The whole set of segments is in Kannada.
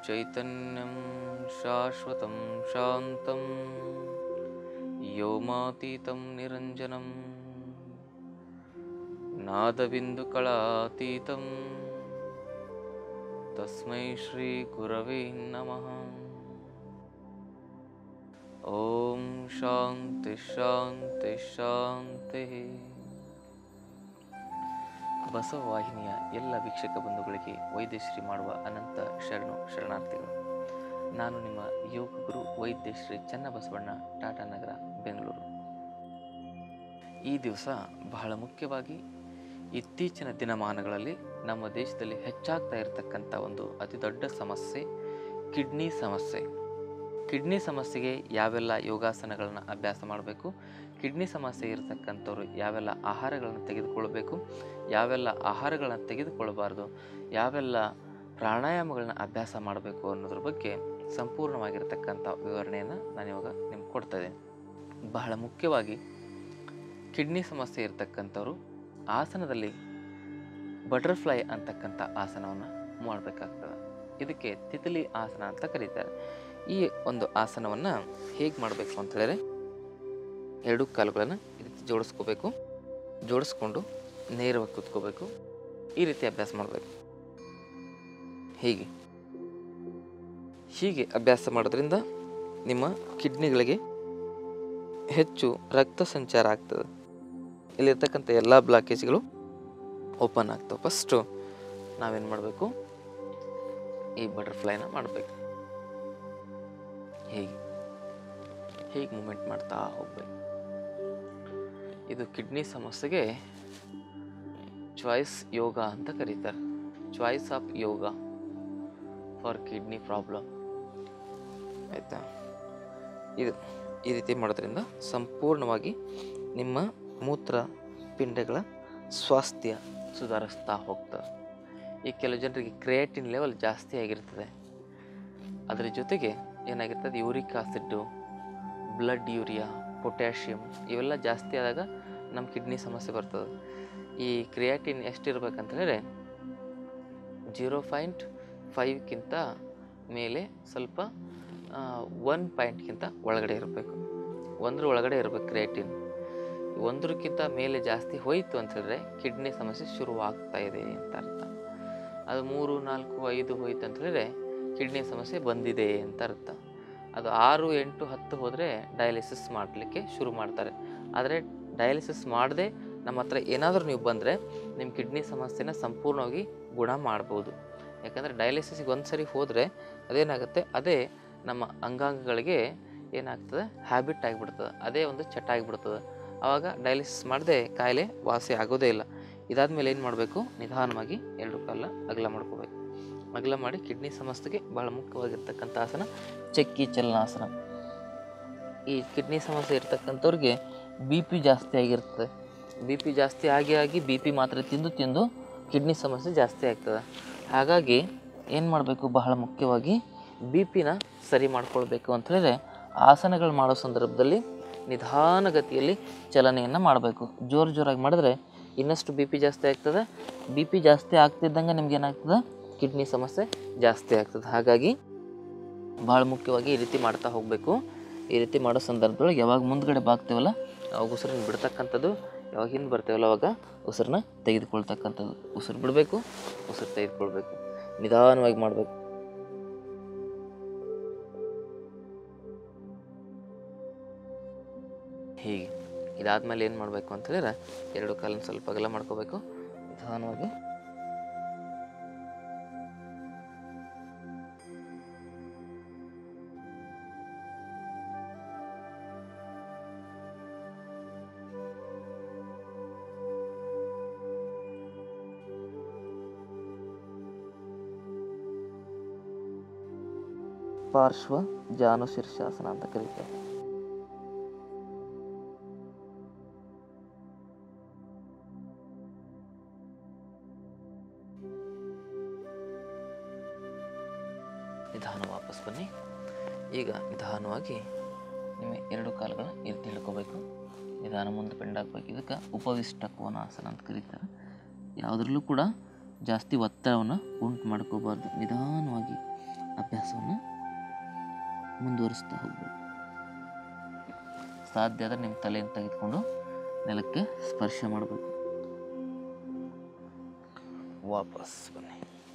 चैतन्यं शाश्वतं शान्तं व्योमातीतं निरञ्जनं नादबिन्दुकलातीतं तस्मै श्रीगुरवे नमः ॐ शान्ति ಶಾಂತಿ ಶಾಂತಿ ಬಸವವಾಹಿನಿಯ ಎಲ್ಲ ವೀಕ್ಷಕ ಬಂಧುಗಳಿಗೆ ವೈದ್ಯಶ್ರೀ ಮಾಡುವ ಅನಂತ ಶರಣು ಶರಣಾರ್ಥಿಗಳು ನಾನು ನಿಮ್ಮ ಯೋಗ ಗುರು ವೈದ್ಯಶ್ರೀ ಚನ್ನಬಸವಣ್ಣ ಟಾಟಾ ನಗರ ಬೆಂಗಳೂರು ಈ ದಿವಸ ಬಹಳ ಮುಖ್ಯವಾಗಿ ಇತ್ತೀಚಿನ ದಿನಮಾನಗಳಲ್ಲಿ ನಮ್ಮ ದೇಶದಲ್ಲಿ ಹೆಚ್ಚಾಗ್ತಾ ಇರತಕ್ಕಂಥ ಒಂದು ಅತಿ ದೊಡ್ಡ ಸಮಸ್ಯೆ ಕಿಡ್ನಿ ಸಮಸ್ಯೆ ಕಿಡ್ನಿ ಸಮಸ್ಯೆಗೆ ಯಾವೆಲ್ಲ ಯೋಗಾಸನಗಳನ್ನು ಅಭ್ಯಾಸ ಮಾಡಬೇಕು ಕಿಡ್ನಿ ಸಮಸ್ಯೆ ಇರತಕ್ಕಂಥವ್ರು ಯಾವೆಲ್ಲ ಆಹಾರಗಳನ್ನು ತೆಗೆದುಕೊಳ್ಬೇಕು ಯಾವೆಲ್ಲ ಆಹಾರಗಳನ್ನು ತೆಗೆದುಕೊಳ್ಳಬಾರ್ದು ಯಾವೆಲ್ಲ ಪ್ರಾಣಾಯಾಮಗಳನ್ನ ಅಭ್ಯಾಸ ಮಾಡಬೇಕು ಅನ್ನೋದ್ರ ಬಗ್ಗೆ ಸಂಪೂರ್ಣವಾಗಿರ್ತಕ್ಕಂಥ ವಿವರಣೆಯನ್ನು ನಾನು ಇವಾಗ ನಿಮ್ಗೆ ಕೊಡ್ತಾ ಇದ್ದೀನಿ ಬಹಳ ಮುಖ್ಯವಾಗಿ ಕಿಡ್ನಿ ಸಮಸ್ಯೆ ಇರತಕ್ಕಂಥವ್ರು ಆಸನದಲ್ಲಿ ಬಟರ್ಫ್ಲೈ ಅಂತಕ್ಕಂಥ ಆಸನವನ್ನು ಮಾಡಬೇಕಾಗ್ತದೆ ಇದಕ್ಕೆ ತಿತಲಿ ಆಸನ ಅಂತ ಕರೀತಾರೆ ಈ ಒಂದು ಆಸನವನ್ನು ಹೇಗೆ ಮಾಡಬೇಕು ಅಂತ ಹೇಳಿದ್ರೆ ಎರಡು ಕಾಲುಗಳನ್ನು ಈ ರೀತಿ ಜೋಡಿಸ್ಕೋಬೇಕು ಜೋಡಿಸ್ಕೊಂಡು ನೇರವಾಗಿ ಕೂತ್ಕೋಬೇಕು ಈ ರೀತಿ ಅಭ್ಯಾಸ ಮಾಡಬೇಕು ಹೀಗೆ ಹೀಗೆ ಅಭ್ಯಾಸ ಮಾಡೋದ್ರಿಂದ ನಿಮ್ಮ ಕಿಡ್ನಿಗಳಿಗೆ ಹೆಚ್ಚು ರಕ್ತ ಸಂಚಾರ ಆಗ್ತದೆ ಇಲ್ಲಿರ್ತಕ್ಕಂಥ ಎಲ್ಲ ಬ್ಲಾಕೇಜ್ಗಳು ಓಪನ್ ಆಗ್ತವೆ ಫಸ್ಟು ನಾವೇನು ಮಾಡಬೇಕು ಈ ಬಟರ್ಫ್ಲೈನ ಮಾಡಬೇಕು ಹೀಗೆ ಹೀಗೆ ಮೂಮೆಂಟ್ ಮಾಡ್ತಾ ಹೋಗ್ಬೇಕು ಇದು ಕಿಡ್ನಿ ಸಮಸ್ಯೆಗೆ ಚಾಯ್ಸ್ ಯೋಗ ಅಂತ ಕರೀತಾರೆ choice of yoga for kidney problem ಆಯಿತಾ ಇದು ಈ ರೀತಿ ಮಾಡೋದ್ರಿಂದ ಸಂಪೂರ್ಣವಾಗಿ ನಿಮ್ಮ ಮೂತ್ರ ಪಿಂಡಗಳ ಸ್ವಾಸ್ಥ್ಯ ಸುಧಾರಿಸ್ತಾ ಹೋಗ್ತದೆ ಈ ಕೆಲವು ಜನರಿಗೆ ಕ್ರಿಯೇಟಿನ್ ಲೆವೆಲ್ ಜಾಸ್ತಿ ಆಗಿರ್ತದೆ ಅದರ ಜೊತೆಗೆ ಏನಾಗಿರ್ತದೆ uric acid blood urea potassium ಇವೆಲ್ಲ ಜಾಸ್ತಿ ಆದಾಗ ನಮ್ಮ ಕಿಡ್ನಿ ಸಮಸ್ಯೆ ಬರ್ತದೆ ಈ ಕ್ರಿಯಾಟಿನ್ ಎಷ್ಟಿರ್ಬೇಕಂತ ಹೇಳಿದ್ರೆ ಜೀರೋ ಪಾಯಿಂಟ್ ಫೈವ್ಗಿಂತ ಮೇಲೆ ಸ್ವಲ್ಪ ಒನ್ ಪಾಯಿಂಟ್ಗಿಂತ ಒಳಗಡೆ ಇರಬೇಕು ಒಂದ್ರ ಒಳಗಡೆ ಇರಬೇಕು ಕ್ರಿಯಾಟಿನ್ ಒಂದರಕ್ಕಿಂತ ಮೇಲೆ ಜಾಸ್ತಿ ಹೋಯಿತು ಅಂತ ಹೇಳಿದ್ರೆ ಕಿಡ್ನಿ ಸಮಸ್ಯೆ ಶುರುವಾಗ್ತಾ ಇದೆ ಅಂತ ಅರ್ಥ ಅದು ಮೂರು ನಾಲ್ಕು ಐದು ಹೋಯ್ತು ಅಂತ ಹೇಳಿದ್ರೆ ಕಿಡ್ನಿ ಸಮಸ್ಯೆ ಬಂದಿದೆ ಅಂತ ಅರ್ಥ ಅದು ಆರು ಎಂಟು ಹತ್ತು ಹೋದರೆ ಡಯಾಲಿಸಿಸ್ ಮಾಡಲಿಕ್ಕೆ ಶುರು ಮಾಡ್ತಾರೆ ಆದರೆ ಡಯಾಲಿಸಿಸ್ ಮಾಡದೆ ನಮ್ಮ ಹತ್ರ ಏನಾದರೂ ನೀವು ಬಂದರೆ ನಿಮ್ಮ ಕಿಡ್ನಿ ಸಮಸ್ಯೆನ ಸಂಪೂರ್ಣವಾಗಿ ಗುಣ ಮಾಡ್ಬೋದು ಯಾಕಂದರೆ ಡಯಾಲಿಸಿಸ್ಗೆ ಒಂದು ಸರಿ ಹೋದರೆ ಅದೇನಾಗುತ್ತೆ ಅದೇ ನಮ್ಮ ಅಂಗಾಂಗಗಳಿಗೆ ಏನಾಗ್ತದೆ ಹ್ಯಾಬಿಟ್ ಆಗಿಬಿಡ್ತದೆ ಅದೇ ಒಂದು ಚಟ ಆಗಿಬಿಡ್ತದೆ ಆವಾಗ ಡಯಾಲಿಸಿಸ್ ಮಾಡದೆ ಕಾಯಿಲೆ ವಾಸಿ ಆಗೋದೇ ಇಲ್ಲ ಇದಾದಮೇಲೆ ಏನು ಮಾಡಬೇಕು ನಿಧಾನವಾಗಿ ಎರಡು ಕಾಲ ಅಗಲ ಮಾಡ್ಕೋಬೇಕು ಅಗಲ ಮಾಡಿ ಕಿಡ್ನಿ ಸಮಸ್ಯೆಗೆ ಭಾಳ ಮುಖ್ಯವಾಗಿರ್ತಕ್ಕಂಥ ಆಸನ ಚಕ್ಕಿ ಚಲನಾಸನ ಈ ಕಿಡ್ನಿ ಸಮಸ್ಯೆ ಇರ್ತಕ್ಕಂಥವ್ರಿಗೆ ಬಿ ಪಿ ಜಾಸ್ತಿ ಆಗಿರ್ತದೆ ಬಿ ಪಿ ಜಾಸ್ತಿ ಆಗಿ ಆಗಿ ಬಿ ಪಿ ಮಾತ್ರ ತಿಂದು ತಿಂದು ಕಿಡ್ನಿ ಸಮಸ್ಯೆ ಜಾಸ್ತಿ ಆಗ್ತದೆ ಹಾಗಾಗಿ ಏನು ಮಾಡಬೇಕು ಬಹಳ ಮುಖ್ಯವಾಗಿ ಬಿ ಪಿನ ಸರಿ ಮಾಡ್ಕೊಳ್ಬೇಕು ಅಂತ ಹೇಳಿದ್ರೆ ಆಸನಗಳು ಮಾಡೋ ಸಂದರ್ಭದಲ್ಲಿ ನಿಧಾನಗತಿಯಲ್ಲಿ ಚಲನೆಯನ್ನು ಮಾಡಬೇಕು ಜೋರು ಜೋರಾಗಿ ಮಾಡಿದ್ರೆ ಇನ್ನಷ್ಟು ಬಿ ಪಿ ಜಾಸ್ತಿ ಆಗ್ತದೆ ಬಿ ಪಿ ಜಾಸ್ತಿ ಆಗ್ತಿದ್ದಂಗೆ ನಿಮ್ಗೆ ಏನಾಗ್ತದೆ ಕಿಡ್ನಿ ಸಮಸ್ಯೆ ಜಾಸ್ತಿ ಆಗ್ತದೆ ಹಾಗಾಗಿ ಭಾಳ ಮುಖ್ಯವಾಗಿ ಈ ರೀತಿ ಮಾಡ್ತಾ ಹೋಗಬೇಕು ಈ ರೀತಿ ಮಾಡೋ ಸಂದರ್ಭದೊಳಗೆ ಯಾವಾಗ ಮುಂದ್ಗಡೆ ಬಾಗ್ತೇವಲ್ಲ ಅವಾಗ ಉಸಿರನ್ನ ಬಿಡ್ತಕ್ಕಂಥದ್ದು ಯಾವಾಗ ಹಿಂದೆ ಬರ್ತೇವಲ್ಲ ಅವಾಗ ಉಸಿರನ್ನ ತೆಗೆದುಕೊಳ್ತಕ್ಕಂಥದ್ದು ಉಸಿರು ಬಿಡಬೇಕು ಉಸಿರು ತೆಗೆದುಕೊಳ್ಬೇಕು ನಿಧಾನವಾಗಿ ಮಾಡಬೇಕು ಹೀಗೆ ಇದಾದ್ಮೇಲೆ ಏನು ಮಾಡಬೇಕು ಅಂತ ಹೇಳಿದ್ರೆ ಎರಡು ಕಾಲನ್ನು ಸ್ವಲ್ಪ ಅಗಲ ಮಾಡ್ಕೋಬೇಕು ನಿಧಾನವಾಗಿ ಪಾರ್ಶ್ವ ಜಾನು ಶೀರ್ಷಾಸನ ಅಂತ ಕರೀತಾರೆ ನಿಧಾನ ವಾಪಸ್ ಬನ್ನಿ ಈಗ ನಿಧಾನವಾಗಿ ನಿಮ್ಮ ಎರಡು ಕಾಲುಗಳನ್ನ ಎತ್ತಿ ಹಿಡ್ಕೋಬೇಕು ನಿಧಾನ ಮುಂದೆ ಬೆಂಡ್ ಹಾಕ್ಬೇಕು ಇದಕ್ಕೆ ಉಪವಿಷ್ಟ ಕೋನಾಸನ ಅಂತ ಕರೀತಾರೆ ಯಾವುದ್ರಲ್ಲೂ ಕೂಡ ಜಾಸ್ತಿ ಒತ್ತಡವನ್ನು ಉಂಟು ಮಾಡ್ಕೋಬಾರ್ದು ನಿಧಾನವಾಗಿ ಅಭ್ಯಾಸವನ್ನು ಮುಂದುವರಿಸ್ತಾ ಹೋಗ್ಬೇಕು ಸಾಧ್ಯ ಆದರೆ ನಿಮ್ಮ ತಲೆಯನ್ನು ತೆಗೆದುಕೊಂಡು ನೆಲಕ್ಕೆ ಸ್ಪರ್ಶ ಮಾಡಬೇಕು ವಾಪಸ್ ಬನ್ನಿ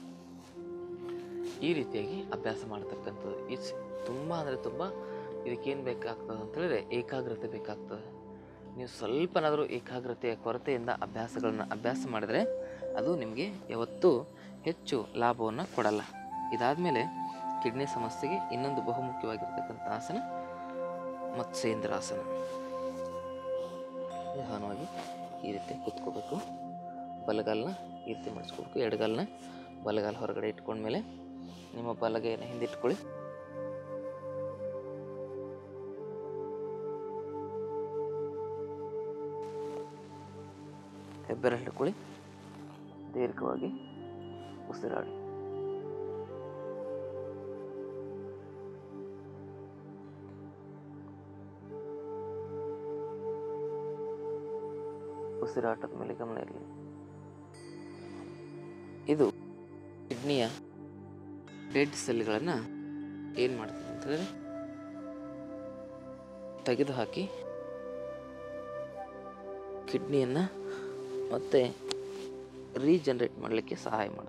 ಈ ರೀತಿಯಾಗಿ ಅಭ್ಯಾಸ ಮಾಡ್ತಕ್ಕಂಥದ್ದು ಇಟ್ಸ್ ತುಂಬ ಅಂದರೆ ತುಂಬ ಇದಕ್ಕೇನು ಬೇಕಾಗ್ತದೆ ಅಂತೇಳಿದ್ರೆ ಏಕಾಗ್ರತೆ ಬೇಕಾಗ್ತದೆ ನೀವು ಸ್ವಲ್ಪನಾದರೂ ಏಕಾಗ್ರತೆಯ ಕೊರತೆಯಿಂದ ಅಭ್ಯಾಸಗಳನ್ನ ಅಭ್ಯಾಸ ಮಾಡಿದರೆ ಅದು ನಿಮಗೆ ಯಾವತ್ತೂ ಹೆಚ್ಚು ಲಾಭವನ್ನು ಕೊಡಲ್ಲ ಇದಾದಮೇಲೆ ಕಿಡ್ನಿ ಸಮಸ್ಯೆಗೆ ಇನ್ನೊಂದು ಬಹುಮುಖ್ಯವಾಗಿರ್ತಕ್ಕಂಥ ಆಸನ ಮತ್ಸ್ಯೇಂದ್ರಾಸನ ನಿಧಾನವಾಗಿ ಈ ರೀತಿ ಕೂತ್ಕೋಬೇಕು ಬಲಗಾಲನ್ನ ಈ ರೀತಿ ಮಾಡಿಸ್ಕೋಬೇಕು ಎಡಗಾಲನ್ನ ಬಲಗಾಲ ಹೊರಗಡೆ ಇಟ್ಕೊಂಡ್ಮೇಲೆ ನಿಮ್ಮ ಬಲಗೈಯನ್ನು ಹಿಂದಿಟ್ಕೊಳ್ಳಿ ಹೆಬ್ಬೆರಳು ಹಿಡ್ಕೊಳ್ಳಿ ದೀರ್ಘವಾಗಿ ಉಸಿರಾಡಿ ಉಸಿರಾಟದ ಮೇಲೆ ಗಮನ ಇರಲಿ ಇದು ಕಿಡ್ನಿಯ ಡೆಡ್ ಸೆಲ್ಗಳನ್ನು ಏನು ಮಾಡ್ತದೆ ಅಂತ ಹೇಳಿದ್ರೆ ತೆಗೆದು ಹಾಕಿ ಕಿಡ್ನಿಯನ್ನು ಮತ್ತೆ ರೀಜನರೇಟ್ ಮಾಡಲಿಕ್ಕೆ ಸಹಾಯ ಮಾಡುತ್ತೆ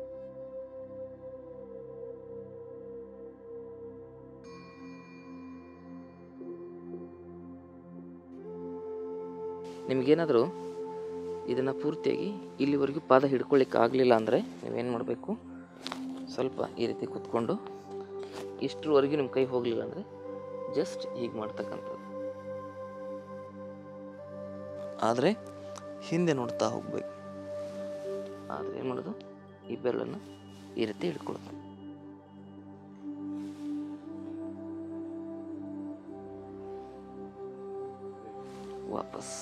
ನಿಮಗೇನಾದರೂ ಇದನ್ನು ಪೂರ್ತಿಯಾಗಿ ಇಲ್ಲಿವರೆಗೂ ಪಾದ ಹಿಡ್ಕೊಳ್ಳಿಕ್ಕೆ ಆಗಲಿಲ್ಲ ಅಂದರೆ ನೀವೇನು ಮಾಡಬೇಕು ಸ್ವಲ್ಪ ಈ ರೀತಿ ಕುತ್ಕೊಂಡು ಇಷ್ಟರವರೆಗೂ ನಿಮ್ಮ ಕೈ ಹೋಗಲಿಲ್ಲ ಅಂದರೆ ಜಸ್ಟ್ ಹೀಗೆ ಮಾಡ್ತಕ್ಕಂಥದ್ದು ಆದರೆ ಹಿಂದೆ ನೋಡ್ತಾ ಹೋಗ್ಬೇಕು ಆದರೆ ಏನು ಮಾಡೋದು ಈ ಬೆರಳನ್ನು ಈ ರೀತಿ ಹಿಡ್ಕೊಳ್ಳೋದು ವಾಪಸ್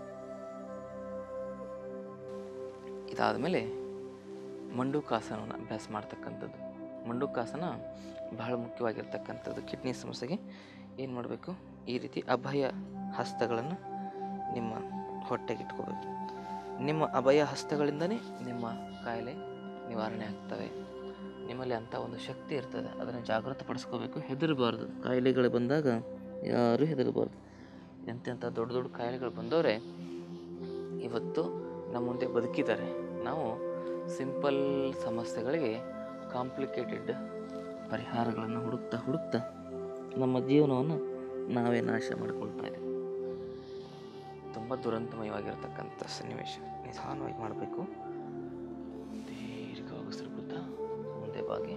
ಇದಾದಮೇಲೆ ಮಂಡುಕಾಸನವನ್ನು ಅಭ್ಯಾಸ ಮಾಡ್ತಕ್ಕಂಥದ್ದು ಮಂಡುಕಾಸನ ಬಹಳ ಮುಖ್ಯವಾಗಿರ್ತಕ್ಕಂಥದ್ದು ಕಿಡ್ನಿ ಸಮಸ್ಯೆಗೆ ಏನು ಮಾಡಬೇಕು ಈ ರೀತಿ ಅಭಯ ಹಸ್ತಗಳನ್ನು ನಿಮ್ಮ ಹೊಟ್ಟೆಗೆ ಇಟ್ಕೋಬೇಕು ನಿಮ್ಮ ಅಭಯ ಹಸ್ತಗಳಿಂದನೇ ನಿಮ್ಮ ಕಾಯಿಲೆ ನಿವಾರಣೆ ಆಗ್ತವೆ ನಿಮ್ಮಲ್ಲಿ ಅಂಥ ಒಂದು ಶಕ್ತಿ ಇರ್ತದೆ ಅದನ್ನು ಜಾಗೃತಪಡಿಸ್ಕೋಬೇಕು ಹೆದರಬಾರ್ದು ಕಾಯಿಲೆಗಳು ಬಂದಾಗ ಯಾರೂ ಹೆದರಬಾರ್ದು ಎಂತೆಂಥ ದೊಡ್ಡ ದೊಡ್ಡ ಕಾಯಿಲೆಗಳು ಬಂದವರೆ ಇವತ್ತು ನಮ್ಮ ಮುಂದೆ ಬದುಕಿದ್ದಾರೆ ನಾವು ಸಿಂಪಲ್ ಸಮಸ್ಯೆಗಳಿಗೆ ಕಾಂಪ್ಲಿಕೇಟೆಡ್ ಪರಿಹಾರಗಳನ್ನು ಹುಡುಕ್ತಾ ಹುಡುಕ್ತಾ ನಮ್ಮ ಜೀವನವನ್ನು ನಾವೇ ನಾಶ ಮಾಡಿಕೊಳ್ತಾ ಇದ್ದೀವಿ ತುಂಬ ದುರಂತಮಯವಾಗಿರ್ತಕ್ಕಂಥ ಸನ್ನಿವೇಶ ನಿಧಾನವಾಗಿ ಮಾಡಬೇಕು ದೀರ್ಘವಾಗಿ ಉಸಿರು ಬಿಡ್ತಾ ಮುಂದೆ ಬಾಗಿ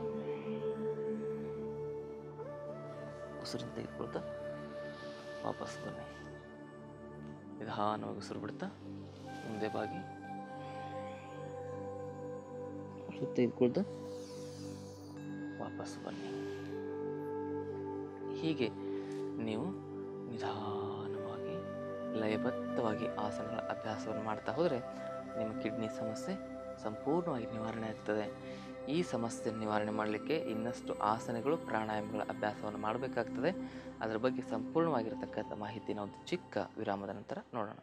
ಉಸಿರನ್ನು ತೆಗೆದುಕೊಳ್ತಾ ವಾಪಸ್ ಬನ್ನಿ ನಿಧಾನವಾಗಿ ಉಸಿರು ಬಿಡ್ತಾ ಮುಂದೆ ಬಾಗಿ ಉಸಿರು ತೆಗೆದುಕೊಳ್ತಾ ವಾಪಸ್ ಬನ್ನಿ ಹೀಗೆ ನೀವು ನಿಧಾನವಾಗಿ ಲಯಬದ್ಧವಾಗಿ ಆಸನಗಳ ಅಭ್ಯಾಸವನ್ನು ಮಾಡ್ತಾ ಹೋದರೆ ನಿಮ್ಮ ಕಿಡ್ನಿ ಸಮಸ್ಯೆ ಸಂಪೂರ್ಣವಾಗಿ ನಿವಾರಣೆ ಆಗ್ತದೆ ಈ ಸಮಸ್ಯೆ ನಿವಾರಣೆ ಮಾಡಲಿಕ್ಕೆ ಇನ್ನಷ್ಟು ಆಸನಗಳು ಪ್ರಾಣಾಯಾಮಗಳ ಅಭ್ಯಾಸವನ್ನು ಮಾಡಬೇಕಾಗ್ತದೆ ಅದರ ಬಗ್ಗೆ ಸಂಪೂರ್ಣವಾಗಿರತಕ್ಕಂಥ ಮಾಹಿತಿನ ಒಂದು ಚಿಕ್ಕ ವಿರಾಮದ ನಂತರ ನೋಡೋಣ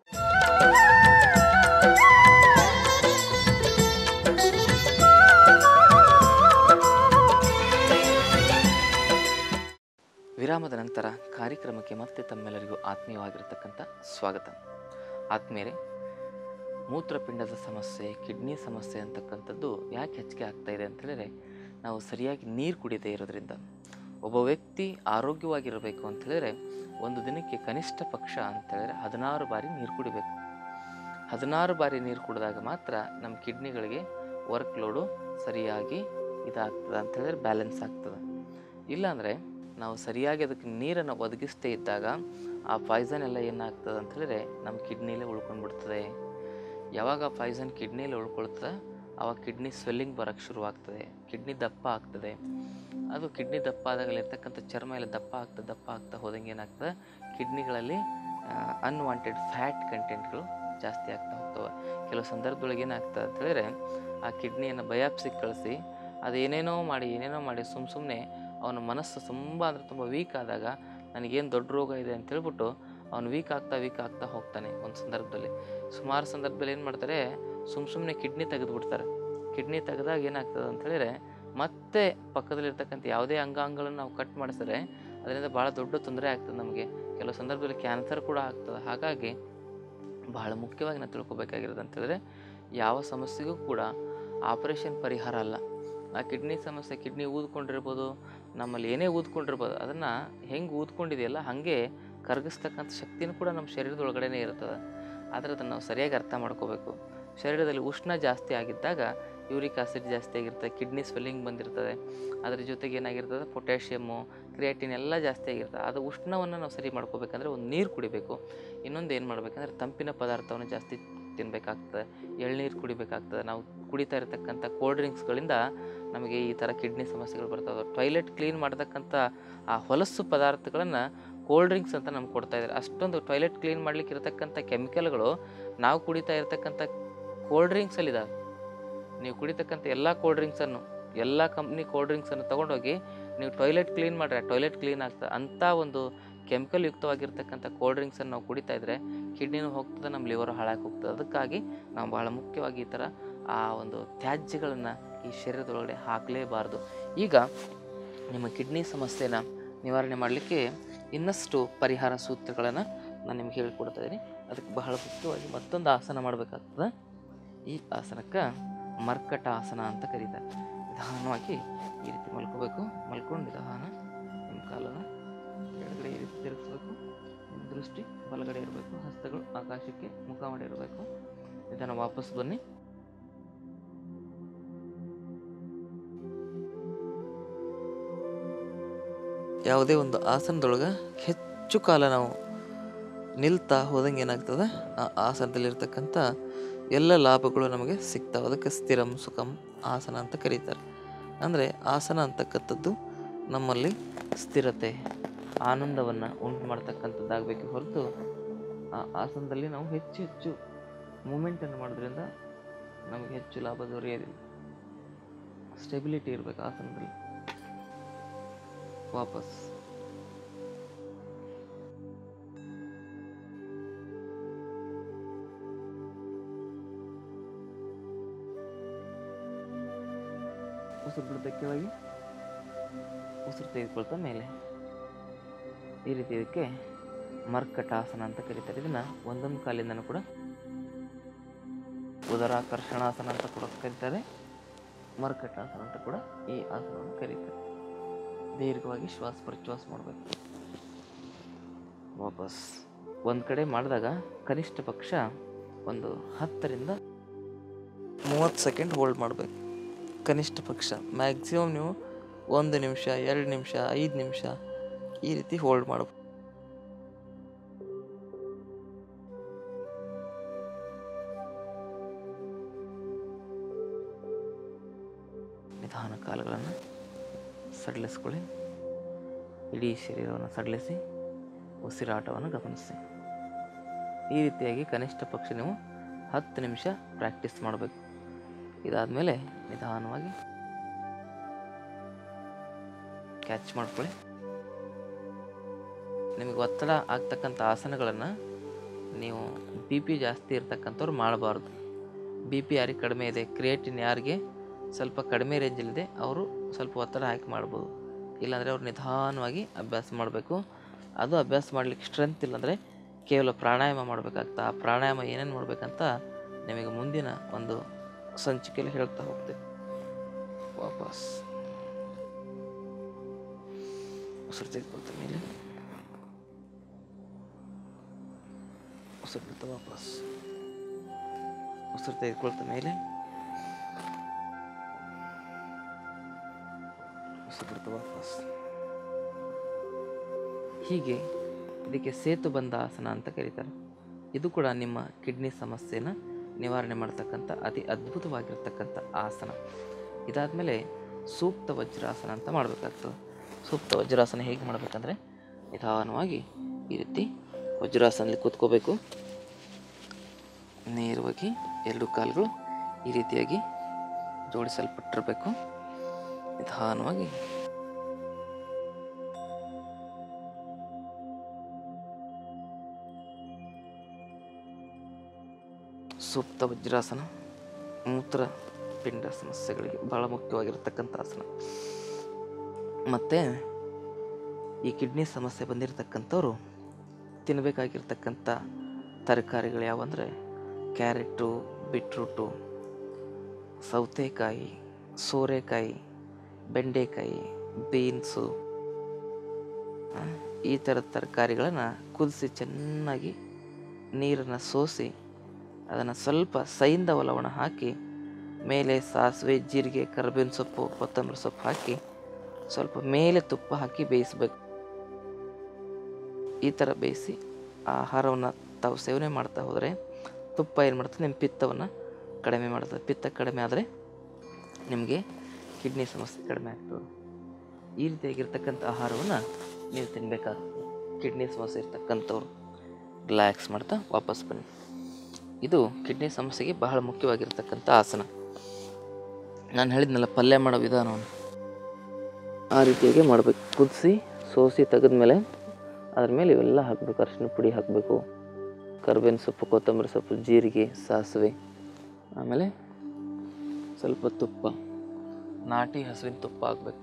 ವಿರಾಮದ ನಂತರ ಕಾರ್ಯಕ್ರಮಕ್ಕೆ ಮತ್ತೆ ತಮ್ಮೆಲ್ಲರಿಗೂ ಆತ್ಮೀಯವಾಗಿರತಕ್ಕಂಥ ಸ್ವಾಗತ ಆತ್ಮೀಯರೇ ಮೂತ್ರಪಿಂಡದ ಸಮಸ್ಯೆ ಕಿಡ್ನಿ ಸಮಸ್ಯೆ ಅಂತಕ್ಕಂಥದ್ದು ಯಾಕೆ ಹೆಚ್ಚಿಗೆ ಆಗ್ತಾ ಇದೆ ಅಂತ ಹೇಳಿದ್ರೆ ನಾವು ಸರಿಯಾಗಿ ನೀರು ಕುಡಿಯದೇ ಇರೋದ್ರಿಂದ ಒಬ್ಬ ವ್ಯಕ್ತಿ ಆರೋಗ್ಯವಾಗಿರಬೇಕು ಅಂತ ಹೇಳಿದ್ರೆ ಒಂದು ದಿನಕ್ಕೆ ಕನಿಷ್ಠ ಪಕ್ಷ ಅಂತ ಹೇಳಿದ್ರೆ ಹದಿನಾರು ಬಾರಿ ನೀರು ಕುಡಿಬೇಕು ಹದಿನಾರು ಬಾರಿ ನೀರು ಕುಡಿದಾಗ ಮಾತ್ರ ನಮ್ಮ ಕಿಡ್ನಿಗಳಿಗೆ ವರ್ಕ್ ಲೋಡು ಸರಿಯಾಗಿ ಇದಾಗ್ತದೆ ಅಂತ ಹೇಳಿದ್ರೆ ಬ್ಯಾಲೆನ್ಸ್ ಆಗ್ತದೆ ಇಲ್ಲಾಂದರೆ ನಾವು ಸರಿಯಾಗಿ ಅದಕ್ಕೆ ನೀರನ್ನು ಒದಗಿಸ್ತೇ ಇದ್ದಾಗ ಆ ಪಾಯ್ಸನ್ ಎಲ್ಲ ಏನಾಗ್ತದೆ ಅಂತ ಹೇಳಿದ್ರೆ ನಮ್ಮ ಕಿಡ್ನಿಲೇ ಉಳ್ಕೊಂಡು ಬಿಡ್ತದೆ ಯಾವಾಗ ಆ ಪಾಯ್ಸನ್ ಕಿಡ್ನಿಲಿ ಉಳ್ಕೊಳ್ತದೆ ಆವಾಗ ಕಿಡ್ನಿ ಸ್ವೆಲ್ಲಿಂಗ್ ಬರೋಕ್ಕೆ ಶುರುವಾಗ್ತದೆ ಕಿಡ್ನಿ ದಪ್ಪ ಆಗ್ತದೆ ಅದು ಕಿಡ್ನಿ ದಪ್ಪ ಆದಾಗ ಇರ್ತಕ್ಕಂಥ ಚರ್ಮ ಎಲ್ಲ ದಪ್ಪ ಆಗ್ತಾ ದಪ್ಪ ಆಗ್ತಾ ಹೋದಂಗೆ ಏನಾಗ್ತದೆ ಕಿಡ್ನಿಗಳಲ್ಲಿ ಅನ್ವಾಂಟೆಡ್ ಫ್ಯಾಟ್ ಕಂಟೆಂಟ್ಗಳು ಜಾಸ್ತಿ ಆಗ್ತಾ ಹೋಗ್ತವೆ ಕೆಲವು ಸಂದರ್ಭದೊಳಗೆ ಏನಾಗ್ತದೆ ಅಂತ ಹೇಳಿದ್ರೆ ಆ ಕಿಡ್ನಿಯನ್ನು ಬಯಾಪ್ಸಿಗೆ ಕಳಿಸಿ ಅದು ಏನೇನೋ ಮಾಡಿ ಏನೇನೋ ಮಾಡಿ ಸುಮ್ಮ ಸುಮ್ಮನೆ ಅವನ ಮನಸ್ಸು ತುಂಬ ಅಂದರೆ ತುಂಬ ವೀಕ್ ಆದಾಗ ನನಗೇನು ದೊಡ್ಡ ರೋಗ ಇದೆ ಅಂತ ಹೇಳ್ಬಿಟ್ಟು ಅವನು ವೀಕ್ ಆಗ್ತಾ ವೀಕ್ ಆಗ್ತಾ ಹೋಗ್ತಾನೆ ಒಂದು ಸಂದರ್ಭದಲ್ಲಿ ಸುಮಾರು ಸಂದರ್ಭದಲ್ಲಿ ಏನು ಮಾಡ್ತಾರೆ ಸುಮ್ಮ ಸುಮ್ಮನೆ ಕಿಡ್ನಿ ತೆಗೆದುಬಿಡ್ತಾರೆ ಕಿಡ್ನಿ ತೆಗೆದಾಗ ಏನಾಗ್ತದೆ ಅಂತ ಹೇಳಿದ್ರೆ ಮತ್ತೆ ಪಕ್ಕದಲ್ಲಿರ್ತಕ್ಕಂಥ ಯಾವುದೇ ಅಂಗಾಂಗಗಳನ್ನು ನಾವು ಕಟ್ ಮಾಡಿಸಿದ್ರೆ ಅದರಿಂದ ಭಾಳ ದೊಡ್ಡ ತೊಂದರೆ ಆಗ್ತದೆ ನಮಗೆ ಕೆಲವು ಸಂದರ್ಭದಲ್ಲಿ ಕ್ಯಾನ್ಸರ್ ಕೂಡ ಆಗ್ತದೆ ಹಾಗಾಗಿ ಬಹಳ ಮುಖ್ಯವಾಗಿ ನಾವು ತಿಳ್ಕೊಬೇಕಾಗಿರೋದು ಅಂತಂದರೆ ಯಾವ ಸಮಸ್ಯೆಗೂ ಕೂಡ ಆಪರೇಷನ್ ಪರಿಹಾರ ಅಲ್ಲ ಆ ಕಿಡ್ನಿ ಸಮಸ್ಯೆ ಕಿಡ್ನಿ ಊದ್ಕೊಂಡಿರ್ಬೋದು ನಮ್ಮಲ್ಲಿ ಏನೇ ಊದ್ಕೊಂಡಿರ್ಬೋದು ಅದನ್ನು ಹೆಂಗೆ ಊದ್ಕೊಂಡಿದೆಯಲ್ಲ ಹಾಗೆ ಕರಗಿಸ್ತಕ್ಕಂಥ ಶಕ್ತಿನೂ ಕೂಡ ನಮ್ಮ ಶರೀರದೊಳಗಡೆನೇ ಇರ್ತದೆ ಆದರೆ ಅದನ್ನು ನಾವು ಸರಿಯಾಗಿ ಅರ್ಥ ಮಾಡ್ಕೋಬೇಕು ಶರೀರದಲ್ಲಿ ಉಷ್ಣ ಜಾಸ್ತಿ ಆಗಿದ್ದಾಗ ಯೂರಿಕ್ ಆಸಿಡ್ ಜಾಸ್ತಿ ಆಗಿರ್ತದೆ ಕಿಡ್ನಿ ಸ್ವೆಲ್ಲಿಂಗ್ ಬಂದಿರ್ತದೆ ಅದ್ರ ಜೊತೆಗೆ ಏನಾಗಿರ್ತದೆ ಪೊಟ್ಯಾಷಿಯಮ್ಮು ಕ್ರಿಯಾಟಿನ್ ಎಲ್ಲ ಜಾಸ್ತಿ ಆಗಿರ್ತದೆ ಅದು ಉಷ್ಣವನ್ನು ನಾವು ಸರಿ ಮಾಡ್ಕೋಬೇಕಂದ್ರೆ ಒಂದು ನೀರು ಕುಡಿಬೇಕು ಇನ್ನೊಂದು ಏನು ಮಾಡಬೇಕಂದ್ರೆ ತಂಪಿನ ಪದಾರ್ಥವನ್ನು ಜಾಸ್ತಿ ತಿನ್ನಬೇಕಾಗ್ತದೆ ಎಳ್ನೀರು ಕುಡಿಬೇಕಾಗ್ತದೆ ನಾವು ಕುಡಿತಾ ಇರತಕ್ಕಂಥ ಕೋಲ್ಡ್ ಡ್ರಿಂಕ್ಸ್ಗಳಿಂದ ನಮಗೆ ಈ ಥರ ಕಿಡ್ನಿ ಸಮಸ್ಯೆಗಳು ಬರ್ತವೆ ಟಾಯ್ಲೆಟ್ ಕ್ಲೀನ್ ಮಾಡ್ತಕ್ಕಂಥ ಆ ಹೊಲಸು ಪದಾರ್ಥಗಳನ್ನು ಕೋಲ್ಡ್ ಡ್ರಿಂಕ್ಸ್ ಅಂತ ನಮ್ಗೆ ಕೊಡ್ತಾ ಇದ್ದಾರೆ ಅಷ್ಟೊಂದು ಟಾಯ್ಲೆಟ್ ಕ್ಲೀನ್ ಮಾಡ್ಲಿಕ್ಕೆ ಇರತಕ್ಕಂಥ ಕೆಮಿಕಲ್ಗಳು ನಾವು ಕುಡಿತಾ ಇರತಕ್ಕಂಥ ಕೋಲ್ಡ್ ಡ್ರಿಂಕ್ಸಲ್ಲಿದ್ದಾವೆ ನೀವು ಕುಡಿತಕ್ಕಂಥ ಎಲ್ಲ ಕೋಲ್ಡ್ ಡ್ರಿಂಕ್ಸನ್ನು ಎಲ್ಲ ಕಂಪ್ನಿ ಕೋಲ್ಡ್ ಡ್ರಿಂಕ್ಸನ್ನು ತೊಗೊಂಡೋಗಿ ನೀವು ಟಾಯ್ಲೆಟ್ ಕ್ಲೀನ್ ಮಾಡಿದ್ರೆ ಟಾಯ್ಲೆಟ್ ಕ್ಲೀನ್ ಆಗ್ತದೆ ಅಂಥ ಒಂದು ಕೆಮಿಕಲ್ ಯುಕ್ತವಾಗಿರ್ತಕ್ಕಂಥ ಕೋಲ್ಡ್ ಡ್ರಿಂಕ್ಸನ್ನು ನಾವು ಕುಡಿತಾ ಇದ್ದರೆ ಕಿಡ್ನಿನೂ ಹೋಗ್ತದೆ ನಮ್ಮ ಲಿವರ್ ಹಾಳಾಗಿ ಹೋಗ್ತದೆ ಅದಕ್ಕಾಗಿ ನಾವು ಭಾಳ ಮುಖ್ಯವಾಗಿ ಈ ಥರ ಆ ಒಂದು ತ್ಯಾಜ್ಯಗಳನ್ನು ಈ ಶರೀರದೊಳಗಡೆ ಹಾಕಲೇಬಾರ್ದು ಈಗ ನಿಮ್ಮ ಕಿಡ್ನಿ ಸಮಸ್ಯೆನ ನಿವಾರಣೆ ಮಾಡಲಿಕ್ಕೆ ಇನ್ನಷ್ಟು ಪರಿಹಾರ ಸೂತ್ರಗಳನ್ನು ನಾನು ನಿಮ್ಗೆ ಹೇಳಿಕೊಡ್ತಾ ಇದ್ದೀನಿ ಅದಕ್ಕೆ ಬಹಳ ಮುಖ್ಯವಾಗಿ ಮತ್ತೊಂದು ಆಸನ ಮಾಡಬೇಕಾಗ್ತದೆ ಈ ಆಸನಕ್ಕೆ ಮರ್ಕಟ ಆಸನ ಅಂತ ಕರೀತಾರೆ ನಿಧಾನವಾಗಿ ಈ ರೀತಿ ಮಲ್ಕೋಬೇಕು ಮಲ್ಕೊಂಡು ನಿಧಾನ ನಿಮ್ಮ ಕಾಲನ್ನು ಎಡಗಡೆ ಈ ರೀತಿ ತಿರುಗಿಸ್ಬೇಕು ನಿಮ್ಮ ದೃಷ್ಟಿ ಬಲಗಡೆ ಇರಬೇಕು ಹಸ್ತಗಳು ಆಕಾಶಕ್ಕೆ ಮುಖ ಮಾಡಿ ಇರಬೇಕು ನಿಧಾನ ವಾಪಸ್ ಬನ್ನಿ ಯಾವುದೇ ಒಂದು ಆಸನದೊಳಗೆ ಹೆಚ್ಚು ಕಾಲ ನಾವು ನಿಲ್ತಾ ಹೋದಂಗೆ ಏನಾಗ್ತದೆ ಆ ಆಸನದಲ್ಲಿರ್ತಕ್ಕಂಥ ಎಲ್ಲ ಲಾಭಗಳು ನಮಗೆ ಸಿಗ್ತಾವೆ ಅದಕ್ಕೆ ಸ್ಥಿರಂ ಸುಖಂ ಆಸನ ಅಂತ ಕರೀತಾರೆ ಅಂದರೆ ಆಸನ ಅಂತಕ್ಕಂಥದ್ದು ನಮ್ಮಲ್ಲಿ ಸ್ಥಿರತೆ ಆನಂದವನ್ನು ಉಂಟು ಮಾಡ್ತಕ್ಕಂಥದ್ದಾಗಬೇಕು ಹೊರತು ಆ ಆಸನದಲ್ಲಿ ನಾವು ಹೆಚ್ಚು ಹೆಚ್ಚು ಮೂಮೆಂಟನ್ನು ಮಾಡೋದ್ರಿಂದ ನಮಗೆ ಹೆಚ್ಚು ಲಾಭ ದೊರೆಯೋದಿಲ್ಲ ಸ್ಟೆಬಿಲಿಟಿ ಇರಬೇಕು ಆಸನದಲ್ಲಿ ವಾಪಸ್ ಉಸಿರು ಬಿಡುತ್ತೆ ಕೆಳಗೆ ಉಸಿರು ತೆಗೆದುಕೊಳ್ತಾ ಮೇಲೆ ಈ ರೀತಿ ಇದಕ್ಕೆ ಮರ್ಕಟಾಸನ ಅಂತ ಕರೀತಾರೆ ಇದನ್ನ ಒಂದೊಂದು ಕಾಲಿಂದನೂ ಕೂಡ ಉದರಾಕರ್ಷಣಾಸನ ಅಂತ ಕೂಡ ಕರೀತಾರೆ ಮರ್ಕಟಾಸನ ಅಂತ ಕೂಡ ಈ ಆಸನವನ್ನು ಕರೀತಾರೆ ದೀರ್ಘವಾಗಿ ಶ್ವಾಸ ಪ್ರಶ್ವಾಸ ಮಾಡಬೇಕು ವಾಪಸ್ ಒಂದು ಕಡೆ ಮಾಡಿದಾಗ ಕನಿಷ್ಠ ಪಕ್ಷ ಒಂದು ಹತ್ತರಿಂದ ಮೂವತ್ತು ಸೆಕೆಂಡ್ ಹೋಲ್ಡ್ ಮಾಡಬೇಕು ಕನಿಷ್ಠ ಪಕ್ಷ ಮ್ಯಾಕ್ಸಿಮಮ್ ನೀವು ಒಂದು ನಿಮಿಷ ಎರಡು ನಿಮಿಷ ಐದು ನಿಮಿಷ ಈ ರೀತಿ ಹೋಲ್ಡ್ ಮಾಡಬೇಕು ನಿಧಾನ ಕಾಲುಗಳನ್ನು ಸಡಿಲಿಸ್ಕೊಳ್ಳಿ ಇಡೀ ಶರೀರವನ್ನು ಸಡಿಲಿಸಿ ಉಸಿರಾಟವನ್ನು ಗಮನಿಸಿ ಈ ರೀತಿಯಾಗಿ ಕನಿಷ್ಠ ಪಕ್ಷ ನೀವು ಹತ್ತು ನಿಮಿಷ ಪ್ರಾಕ್ಟೀಸ್ ಮಾಡಬೇಕು ಇದಾದಮೇಲೆ ನಿಧಾನವಾಗಿ ಕ್ಯಾಚ್ ಮಾಡ್ಕೊಳ್ಳಿ ನಿಮಗೆ ಒತ್ತಡ ಆಗ್ತಕ್ಕಂಥ ಆಸನಗಳನ್ನು ನೀವು ಬಿ ಪಿ ಜಾಸ್ತಿ ಇರ್ತಕ್ಕಂಥವ್ರು ಮಾಡಬಾರ್ದು ಬಿ ಪಿ ಯಾರಿಗೆ ಕಡಿಮೆ ಇದೆ ಕ್ರಿಯೇಟಿನ್ ಯಾರಿಗೆ ಸ್ವಲ್ಪ ಕಡಿಮೆ ರೇಂಜಲ್ಲಿದೆ ಅವರು ಸ್ವಲ್ಪ ಒತ್ತಡ ಹಾಕಿ ಮಾಡ್ಬೋದು ಇಲ್ಲಾಂದರೆ ಅವ್ರು ನಿಧಾನವಾಗಿ ಅಭ್ಯಾಸ ಮಾಡಬೇಕು ಅದು ಅಭ್ಯಾಸ ಮಾಡಲಿಕ್ಕೆ ಸ್ಟ್ರೆಂತ್ ಇಲ್ಲಾಂದರೆ ಕೇವಲ ಪ್ರಾಣಾಯಾಮ ಮಾಡಬೇಕಾಗ್ತಾ ಆ ಪ್ರಾಣಾಯಾಮ ಏನೇನು ಮಾಡಬೇಕಂತ ನಿಮಗೆ ಮುಂದಿನ ಒಂದು ಸಂಚಿಕೆಯಲ್ಲಿ ಹೇಳ್ತಾ ಹೋಗ್ತೇವೆ ವಾಪಸ್ ಉಸಿರು ತೆಗೆದುಕೊಳ್ತಾ ಮೇಲೆ ಉಸಿರು ಬಿಡ್ತಾ ವಾಪಸ್ ಉಸಿರು ತೆಗೆದುಕೊಳ್ತಾ ಮೇಲೆ ಉಸಿರು ಬಿಡ್ತಾ ವಾಪಸ್ ಹೀಗೆ ಇದಕ್ಕೆ ಸೇತುಬಂಧ ಆಸನ ಅಂತ ಕರೀತಾರೆ ಇದು ಕೂಡ ನಿಮ್ಮ ಕಿಡ್ನಿ ಸಮಸ್ಯೆನ ನಿವಾರಣೆ ಮಾಡ್ತಕ್ಕಂಥ ಅತಿ ಅದ್ಭುತವಾಗಿರ್ತಕ್ಕಂಥ ಆಸನ ಇದಾದಮೇಲೆ ಸೂಕ್ತ ವಜ್ರಾಸನ ಅಂತ ಮಾಡಬೇಕಾಗ್ತದೆ ಸೂಕ್ತ ವಜ್ರಾಸನ ಹೇಗೆ ಮಾಡಬೇಕಂದ್ರೆ ನಿಧಾನವಾಗಿ ಈ ರೀತಿ ವಜ್ರಾಸನಲ್ಲಿ ಕೂತ್ಕೋಬೇಕು ನೇರವಾಗಿ ಎರಡು ಕಾಲುಗಳು ಈ ರೀತಿಯಾಗಿ ಜೋಡಿಸಲ್ಪಟ್ಟಿರಬೇಕು ನಿಧಾನವಾಗಿ ಸೂಕ್ತ ವಜ್ರಾಸನ ಮೂತ್ರ ಪಿಂಡ ಸಮಸ್ಯೆಗಳಿಗೆ ಭಾಳ ಮುಖ್ಯವಾಗಿರ್ತಕ್ಕಂಥ ಆಸನ ಮತ್ತು ಈ ಕಿಡ್ನಿ ಸಮಸ್ಯೆ ಬಂದಿರತಕ್ಕಂಥವ್ರು ತಿನ್ನಬೇಕಾಗಿರ್ತಕ್ಕಂಥ ತರಕಾರಿಗಳು ಯಾವಂದರೆ ಕ್ಯಾರೆಟು ಬೀಟ್ರೂಟು ಸೌತೆಕಾಯಿ ಸೋರೆಕಾಯಿ ಬೆಂಡೆಕಾಯಿ ಬೀನ್ಸು ಆ, ಈ ಥರದ ತರಕಾರಿಗಳನ್ನು ಕುದಿಸಿ ಚೆನ್ನಾಗಿ ನೀರನ್ನು ಸೋಸಿ ಅದನ್ನು ಸ್ವಲ್ಪ ಸೈಂಧವ ಲವಣ ಹಾಕಿ ಮೇಲೆ ಸಾಸಿವೆ ಜೀರಿಗೆ ಕರಿಬೇವಿನ ಸೊಪ್ಪು ಕೊತ್ತಂಬರಿ ಸೊಪ್ಪು ಹಾಕಿ ಸ್ವಲ್ಪ ಮೇಲೆ ತುಪ್ಪ ಹಾಕಿ ಬೇಯಿಸ್ಬೇಕು ಈ ಥರ ಬೇಯಿಸಿ ಆಹಾರವನ್ನು ತಾವು ಸೇವನೆ ಮಾಡ್ತಾ ಹೋದರೆ ತುಪ್ಪ ಏನು ಮಾಡ್ತದೆ ನಿಮ್ಮ ಪಿತ್ತವನ್ನು ಕಡಿಮೆ ಮಾಡ್ತದೆ ಪಿತ್ತ ಕಡಿಮೆ ಆದರೆ ನಿಮಗೆ ಕಿಡ್ನಿ ಸಮಸ್ಯೆ ಕಡಿಮೆ ಆಗ್ತದೆ ಈ ರೀತಿಯಾಗಿರ್ತಕ್ಕಂಥ ಆಹಾರವನ್ನು ನೀವು ತಿನ್ನಬೇಕಾಗ್ತದೆ ಕಿಡ್ನಿ ಸಮಸ್ಯೆ ಇರ್ತಕ್ಕಂಥವ್ರು ರಿಲ್ಯಾಕ್ಸ್ ಮಾಡ್ತಾ ವಾಪಸ್ ಬನ್ನಿ ಇದು ಕಿಡ್ನಿ ಸಮಸ್ಯೆಗೆ ಬಹಳ ಮುಖ್ಯವಾಗಿರ್ತಕ್ಕಂಥ ಆಸನ ನಾನು ಹೇಳಿದ್ನಲ್ಲ ಪಲ್ಯ ಮಾಡೋ ವಿಧಾನವನ್ನು ಆ ರೀತಿಯಾಗಿ ಮಾಡಬೇಕು ಕುದಿಸಿ ಸೋಸಿ ತೆಗೆದ್ಮೇಲೆ ಅದ್ರ ಮೇಲೆ ಇವೆಲ್ಲ ಹಾಕಬೇಕು ಅರಿಶಿನ ಪುಡಿ ಹಾಕಬೇಕು ಕರ್ಬೇವಿನ ಸೊಪ್ಪು ಕೊತ್ತಂಬರಿ ಸೊಪ್ಪು ಜೀರಿಗೆ ಸಾಸಿವೆ ಆಮೇಲೆ ಸ್ವಲ್ಪ ತುಪ್ಪ ನಾಟಿ ಹಸುವಿನ ತುಪ್ಪ ಹಾಕಬೇಕು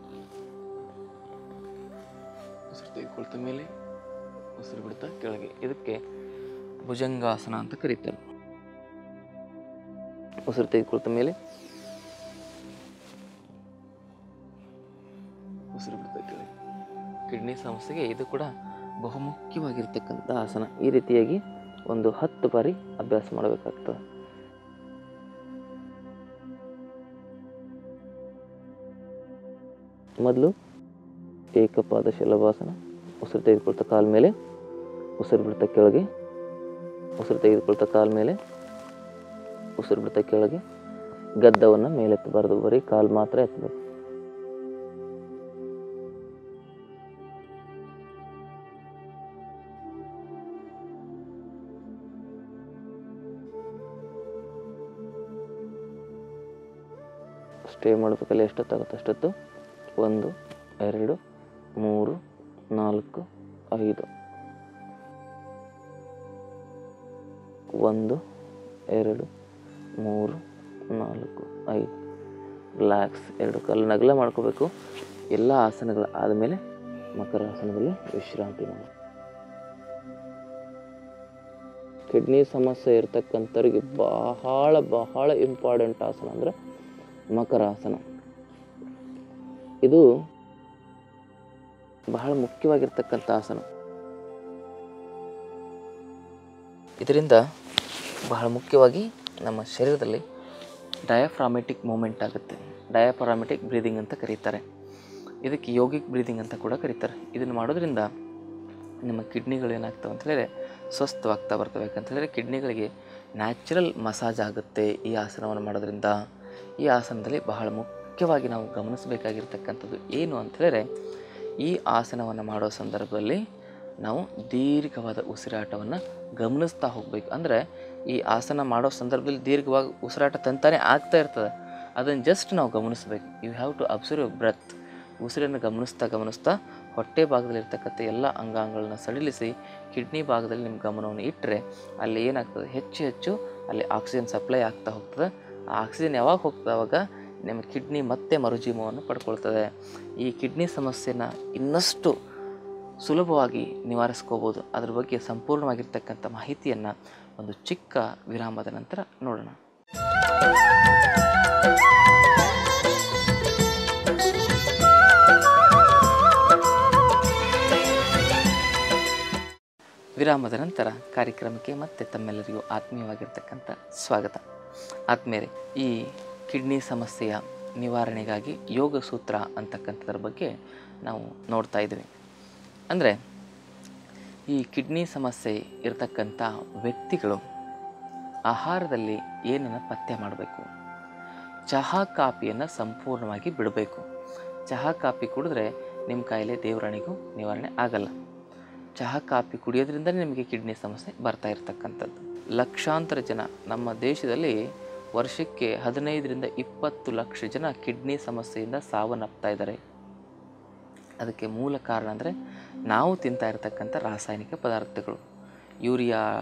ಉಸಿರು ತೆಗೆದುಕೊಳ್ತ ಮೇಲೆ ಉಸಿರು ಬಿಡ್ತಾ ಕೆಳಗೆ ಇದಕ್ಕೆ ಭುಜಂಗಾಸನ ಅಂತ ಕರೀತಾರೆ ಉಸಿರು ತೆಗೆದುಕೊಳ್ತ ಮೇಲೆ ಉಸಿರು ಬಿಡ್ತಾ ಕೆಳಗೆ ಕಿಡ್ನಿ ಸಮಸ್ಯೆಗೆ ಇದು ಕೂಡ ಬಹುಮುಖ್ಯವಾಗಿರ್ತಕ್ಕಂಥ ಆಸನ ಈ ರೀತಿಯಾಗಿ ಒಂದು ಹತ್ತು ಬಾರಿ ಅಭ್ಯಾಸ ಮಾಡಬೇಕಾಗ್ತದೆ ಮೊದಲು ಏಕಪಾದ ಶಲಭಾಸನ ಉಸಿರು ತೆಗೆದುಕೊಳ್ತಾ ಕಾಲ ಮೇಲೆ ಉಸಿರು ಬಿಡ್ತಾ ಕೆಳಗೆ ಉಸಿರು ತೆಗೆದುಕೊಳ್ತಾ ಕಾಲ ಮೇಲೆ ಉಸಿರು ಬಿಡ್ತಾ ಕೆಳಗೆ ಗದ್ದವನ್ನು ಮೇಲೆತ್ತಬಾರ್ದು ಬರೀ ಕಾಲು ಮಾತ್ರ ಎತ್ತಬೇಕು ಸ್ಟೇ ಮಾಡಬೇಕಲ್ಲ ಎಷ್ಟೊತ್ತಾಗುತ್ತೆ ಅಷ್ಟೊತ್ತು ಒಂದು ಎರಡು ಮೂರು ನಾಲ್ಕು ಐದು ಒಂದು ಎರಡು ಮೂರು ನಾಲ್ಕು ಐದು ರಿಲ್ಯಾಕ್ಸ್ ಎರಡು ಕಾಲು ನಗಲ ಮಾಡ್ಕೋಬೇಕು ಎಲ್ಲ ಆಸನಗಳು ಆದಮೇಲೆ ಮಕರಾಸನದಲ್ಲಿ ವಿಶ್ರಾಂತಿ ಮಾಡಿ ಕಿಡ್ನಿ ಸಮಸ್ಯೆ ಇರ್ತಕ್ಕಂಥವ್ರಿಗೆ ಬಹಳ ಬಹಳ ಇಂಪಾರ್ಟೆಂಟ್ ಆಸನ ಅಂದರೆ ಮಕರಾಸನ ಇದು ಬಹಳ ಮುಖ್ಯವಾಗಿರ್ತಕ್ಕಂಥ ಆಸನ ಇದರಿಂದ ಬಹಳ ಮುಖ್ಯವಾಗಿ ನಮ್ಮ ಶರೀರದಲ್ಲಿ ಡಯಾಫ್ರಾಮೆಟಿಕ್ ಮೂಮೆಂಟ್ ಆಗುತ್ತೆ ಡಯಾಫ್ರಾಮೆಟಿಕ್ ಬ್ರೀದಿಂಗ್ ಅಂತ ಕರೀತಾರೆ ಇದಕ್ಕೆ ಯೋಗಿಕ್ ಬ್ರೀದಿಂಗ್ ಅಂತ ಕೂಡ ಕರೀತಾರೆ ಇದನ್ನು ಮಾಡೋದ್ರಿಂದ ನಿಮ್ಮ ಕಿಡ್ನಿಗಳು ಏನಾಗ್ತವೆ ಅಂತ ಹೇಳಿದ್ರೆ ಸ್ವಸ್ಥವಾಗ್ತಾ ಬರ್ತವೆ ಯಾಕಂತ ಹೇಳಿದ್ರೆ ಕಿಡ್ನಿಗಳಿಗೆ ನ್ಯಾಚುರಲ್ ಮಸಾಜ್ ಆಗುತ್ತೆ ಈ ಆಸನವನ್ನು ಮಾಡೋದ್ರಿಂದ ಈ ಆಸನದಲ್ಲಿ ಬಹಳ ಮುಖ್ಯವಾಗಿ ನಾವು ಗಮನಿಸಬೇಕಾಗಿರ್ತಕ್ಕಂಥದ್ದು ಏನು ಅಂತ ಹೇಳಿದ್ರೆ ಈ ಆಸನವನ್ನು ಮಾಡೋ ಸಂದರ್ಭದಲ್ಲಿ ನಾವು ದೀರ್ಘವಾದ ಉಸಿರಾಟವನ್ನು ಗಮನಿಸ್ತಾ ಹೋಗಬೇಕು ಅಂದರೆ ಈ ಆಸನ ಮಾಡೋ ಸಂದರ್ಭದಲ್ಲಿ ದೀರ್ಘವಾಗಿ ಉಸಿರಾಟ ತಂತಾನೆ ಆಗ್ತಾ ಇರ್ತದೆ ಅದನ್ನು ಜಸ್ಟ್ ನಾವು ಗಮನಿಸಬೇಕು you have to observe breath ಉಸಿರನ್ನು ಗಮನಿಸ್ತಾ ಗಮನಿಸ್ತಾ ಹೊಟ್ಟೆ ಭಾಗದಲ್ಲಿರ್ತಕ್ಕಂಥ ಎಲ್ಲ ಅಂಗಾಂಗಗಳನ್ನ ಸಡಿಲಿಸಿ ಕಿಡ್ನಿ ಭಾಗದಲ್ಲಿ ನಿಮ್ಮ ಗಮನವನ್ನು ಇಟ್ಟರೆ ಅಲ್ಲಿ ಏನಾಗ್ತದೆ ಹೆಚ್ಚು ಹೆಚ್ಚು ಅಲ್ಲಿ ಆಕ್ಸಿಜನ್ ಸಪ್ಲೈ ಆಗ್ತಾ ಹೋಗ್ತದೆ ಆ ಆಕ್ಸಿಜನ್ ಯಾವಾಗ ಹೋಗ್ತದೆ ಅವಾಗ ನಿಮ್ಮ ಕಿಡ್ನಿ ಮತ್ತೆ ಮರುಜೀವವನ್ನು ಪಡ್ಕೊಳ್ತದೆ ಈ ಕಿಡ್ನಿ ಸಮಸ್ಯೆನ ಇನ್ನಷ್ಟು ಸುಲಭವಾಗಿ ನಿವಾರಿಸ್ಕೋಬೋದು ಅದ್ರ ಬಗ್ಗೆ ಸಂಪೂರ್ಣವಾಗಿರ್ತಕ್ಕಂಥ ಮಾಹಿತಿಯನ್ನು ಒಂದು ಚಿಕ್ಕ ವಿರಾಮದ ನಂತರ ನೋಡೋಣ ವಿರಾಮದ ನಂತರ ಕಾರ್ಯಕ್ರಮಕ್ಕೆ ಮತ್ತೆ ತಮ್ಮೆಲ್ಲರಿಗೂ ಆತ್ಮೀಯವಾಗಿರ್ತಕ್ಕಂಥ ಸ್ವಾಗತ ಆತ್ಮೀಯರೇ ಈ ಕಿಡ್ನಿ ಸಮಸ್ಯೆಯ ನಿವಾರಣೆಗಾಗಿ ಯೋಗ ಸೂತ್ರ ಅಂತಕ್ಕಂಥದ್ರ ಬಗ್ಗೆ ನಾವು ನೋಡ್ತಾ ಇದ್ವಿ ಅಂದರೆ ಈ ಕಿಡ್ನಿ ಸಮಸ್ಯೆ ಇರತಕ್ಕಂಥ ವ್ಯಕ್ತಿಗಳು ಆಹಾರದಲ್ಲಿ ಏನನ್ನು ಪಥ್ಯ ಮಾಡಬೇಕು ಚಹಾ ಕಾಫಿಯನ್ನು ಸಂಪೂರ್ಣವಾಗಿ ಬಿಡಬೇಕು ಚಹಾ ಕಾಫಿ ಕುಡಿದ್ರೆ ನಿಮ್ಮ ಕಾಯಿಲೆ ದೇವರಣಿಗೂ ನಿವಾರಣೆ ಆಗಲ್ಲ ಚಹಾ ಕಾಫಿ ಕುಡಿಯೋದ್ರಿಂದಲೇ ನಿಮಗೆ ಕಿಡ್ನಿ ಸಮಸ್ಯೆ ಬರ್ತಾ ಇರತಕ್ಕಂಥದ್ದು ಲಕ್ಷಾಂತರ ಜನ ನಮ್ಮ ದೇಶದಲ್ಲಿ ವರ್ಷಕ್ಕೆ ಹದಿನೈದರಿಂದ ಇಪ್ಪತ್ತು ಲಕ್ಷ ಜನ ಕಿಡ್ನಿ ಸಮಸ್ಯೆಯಿಂದ ಸಾವನ್ನಪ್ತಾ ಇದ್ದಾರೆ ಅದಕ್ಕೆ ಮೂಲ ಕಾರಣ ಅಂದರೆ ನಾವು ತಿಂತಾ ಇರತಕ್ಕಂಥ ರಾಸಾಯನಿಕ ಪದಾರ್ಥಗಳು urea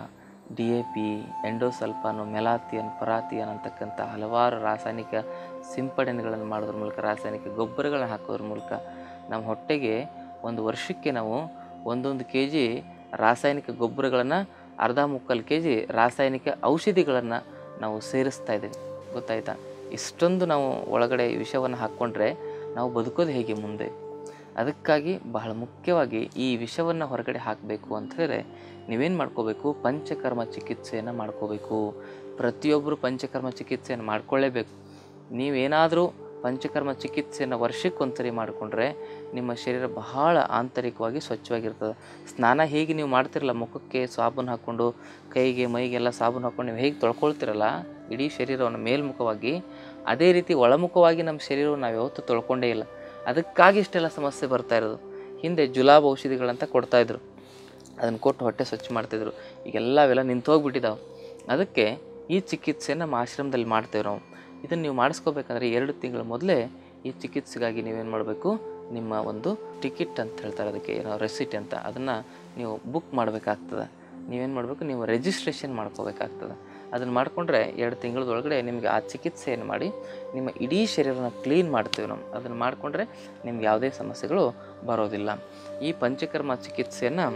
D A P endosulfan malathion parathion ಅಂತಕ್ಕಂಥ ಹಲವಾರು ರಾಸಾಯನಿಕ ಸಿಂಪಡಣೆಗಳನ್ನು ಮಾಡೋದ್ರ ಮೂಲಕ ರಾಸಾಯನಿಕ ಗೊಬ್ಬರಗಳನ್ನ ಹಾಕೋದ್ರ ಮೂಲಕ ನಮ್ಮ ಹೊಟ್ಟೆಗೆ ಒಂದು ವರ್ಷಕ್ಕೆ ನಾವು ಒಂದೊಂದು ಕೆ ಜಿ ರಾಸಾಯನಿಕ ಗೊಬ್ಬರಗಳನ್ನು ಅರ್ಧ ಮುಕ್ಕಾಲು ಕೆ ಜಿ ರಾಸಾಯನಿಕ ಔಷಧಿಗಳನ್ನು ನಾವು ಸೇರಿಸ್ತಾ ಇದ್ದೀವಿ ಗೊತ್ತಾಯ್ತಾ ಇಷ್ಟೊಂದು ನಾವು ಒಳಗಡೆ ವಿಷವನ್ನು ಹಾಕ್ಕೊಂಡ್ರೆ ನಾವು ಬದುಕೋದು ಹೇಗೆ ಮುಂದೆ ಅದಕ್ಕಾಗಿ ಬಹಳ ಮುಖ್ಯವಾಗಿ ಈ ವಿಷವನ್ನು ಹೊರಗಡೆ ಹಾಕಬೇಕು ಅಂತ ಹೇಳಿದ್ರೆ ನೀವೇನು ಮಾಡ್ಕೋಬೇಕು ಪಂಚಕರ್ಮ ಚಿಕಿತ್ಸೆಯನ್ನು ಮಾಡ್ಕೋಬೇಕು ಪ್ರತಿಯೊಬ್ಬರು ಪಂಚಕರ್ಮ ಚಿಕಿತ್ಸೆಯನ್ನು ಮಾಡ್ಕೊಳ್ಳೇಬೇಕು ನೀವೇನಾದರೂ ಪಂಚಕರ್ಮ ಚಿಕಿತ್ಸೆಯನ್ನು ವರ್ಷಕ್ಕೊಂದ್ಸರಿ ಮಾಡಿಕೊಂಡ್ರೆ ನಿಮ್ಮ ಶರೀರ ಬಹಳ ಆಂತರಿಕವಾಗಿ ಸ್ವಚ್ಛವಾಗಿರ್ತದೆ ಸ್ನಾನ ಹೇಗೆ ನೀವು ಮಾಡ್ತಿರಲ್ಲ ಮುಖಕ್ಕೆ ಸಾಬೂನು ಹಾಕ್ಕೊಂಡು ಕೈಗೆ ಮೈಗೆಲ್ಲ ಸಾಬೂನು ಹಾಕ್ಕೊಂಡು ನೀವು ಹೇಗೆ ತೊಳ್ಕೊಳ್ತಿರಲ್ಲ ಇಡೀ ಶರೀರವನ್ನು ಮೇಲ್ಮುಖವಾಗಿ ಅದೇ ರೀತಿ ಒಳಮುಖವಾಗಿ ನಮ್ಮ ಶರೀರವನ್ನು ನಾವು ಯಾವತ್ತೂ ತೊಳ್ಕೊಂಡೇ ಇಲ್ಲ ಅದಕ್ಕಾಗಿ ಇಷ್ಟೆಲ್ಲ ಸಮಸ್ಯೆ ಬರ್ತಾ ಇರೋದು ಹಿಂದೆ ಜುಲಾಬ್ ಔಷಧಿಗಳಂತ ಕೊಡ್ತಾಯಿದ್ರು ಅದನ್ನು ಕೊಟ್ಟು ಹೊಟ್ಟೆ ಸ್ವಚ್ಛ ಮಾಡ್ತಿದ್ರು ಈಗೆಲ್ಲ ಅವೆಲ್ಲ ನಿಂತು ಹೋಗ್ಬಿಟ್ಟಿದ್ದಾವೆ ಅದಕ್ಕೆ ಈ ಚಿಕಿತ್ಸೆ ನಮ್ಮ ಆಶ್ರಮದಲ್ಲಿ ಮಾಡ್ತೇವೆ ನಾವು ಇದನ್ನು ನೀವು ಮಾಡಿಸ್ಕೋಬೇಕಂದ್ರೆ ಎರಡು ತಿಂಗಳ ಮೊದಲೇ ಈ ಚಿಕಿತ್ಸೆಗಾಗಿ ನೀವೇನು ಮಾಡಬೇಕು ನಿಮ್ಮ ಒಂದು ಟಿಕೆಟ್ ಅಂತ ಹೇಳ್ತಾರೆ ಅದಕ್ಕೆ ಏನೋ ರೆಸಿಟ್ ಅಂತ ಅದನ್ನು ನೀವು ಬುಕ್ ಮಾಡಬೇಕಾಗ್ತದೆ ನೀವೇನು ಮಾಡಬೇಕು ನೀವು ರಿಜಿಸ್ಟ್ರೇಷನ್ ಮಾಡ್ಕೋಬೇಕಾಗ್ತದೆ ಅದನ್ನು ಮಾಡಿಕೊಂಡ್ರೆ ಎರಡು ತಿಂಗಳದೊಳಗಡೆ ನಿಮಗೆ ಆ ಚಿಕಿತ್ಸೆಯನ್ನು ಮಾಡಿ ನಿಮ್ಮ ಇಡೀ ಶರೀರನ ಕ್ಲೀನ್ ಮಾಡ್ತೀವಿ ನಾವು ಅದನ್ನು ಮಾಡಿಕೊಂಡ್ರೆ ನಿಮ್ಗೆ ಯಾವುದೇ ಸಮಸ್ಯೆಗಳು ಬರೋದಿಲ್ಲ ಈ ಪಂಚಕರ್ಮ ಚಿಕಿತ್ಸೆಯನ್ನು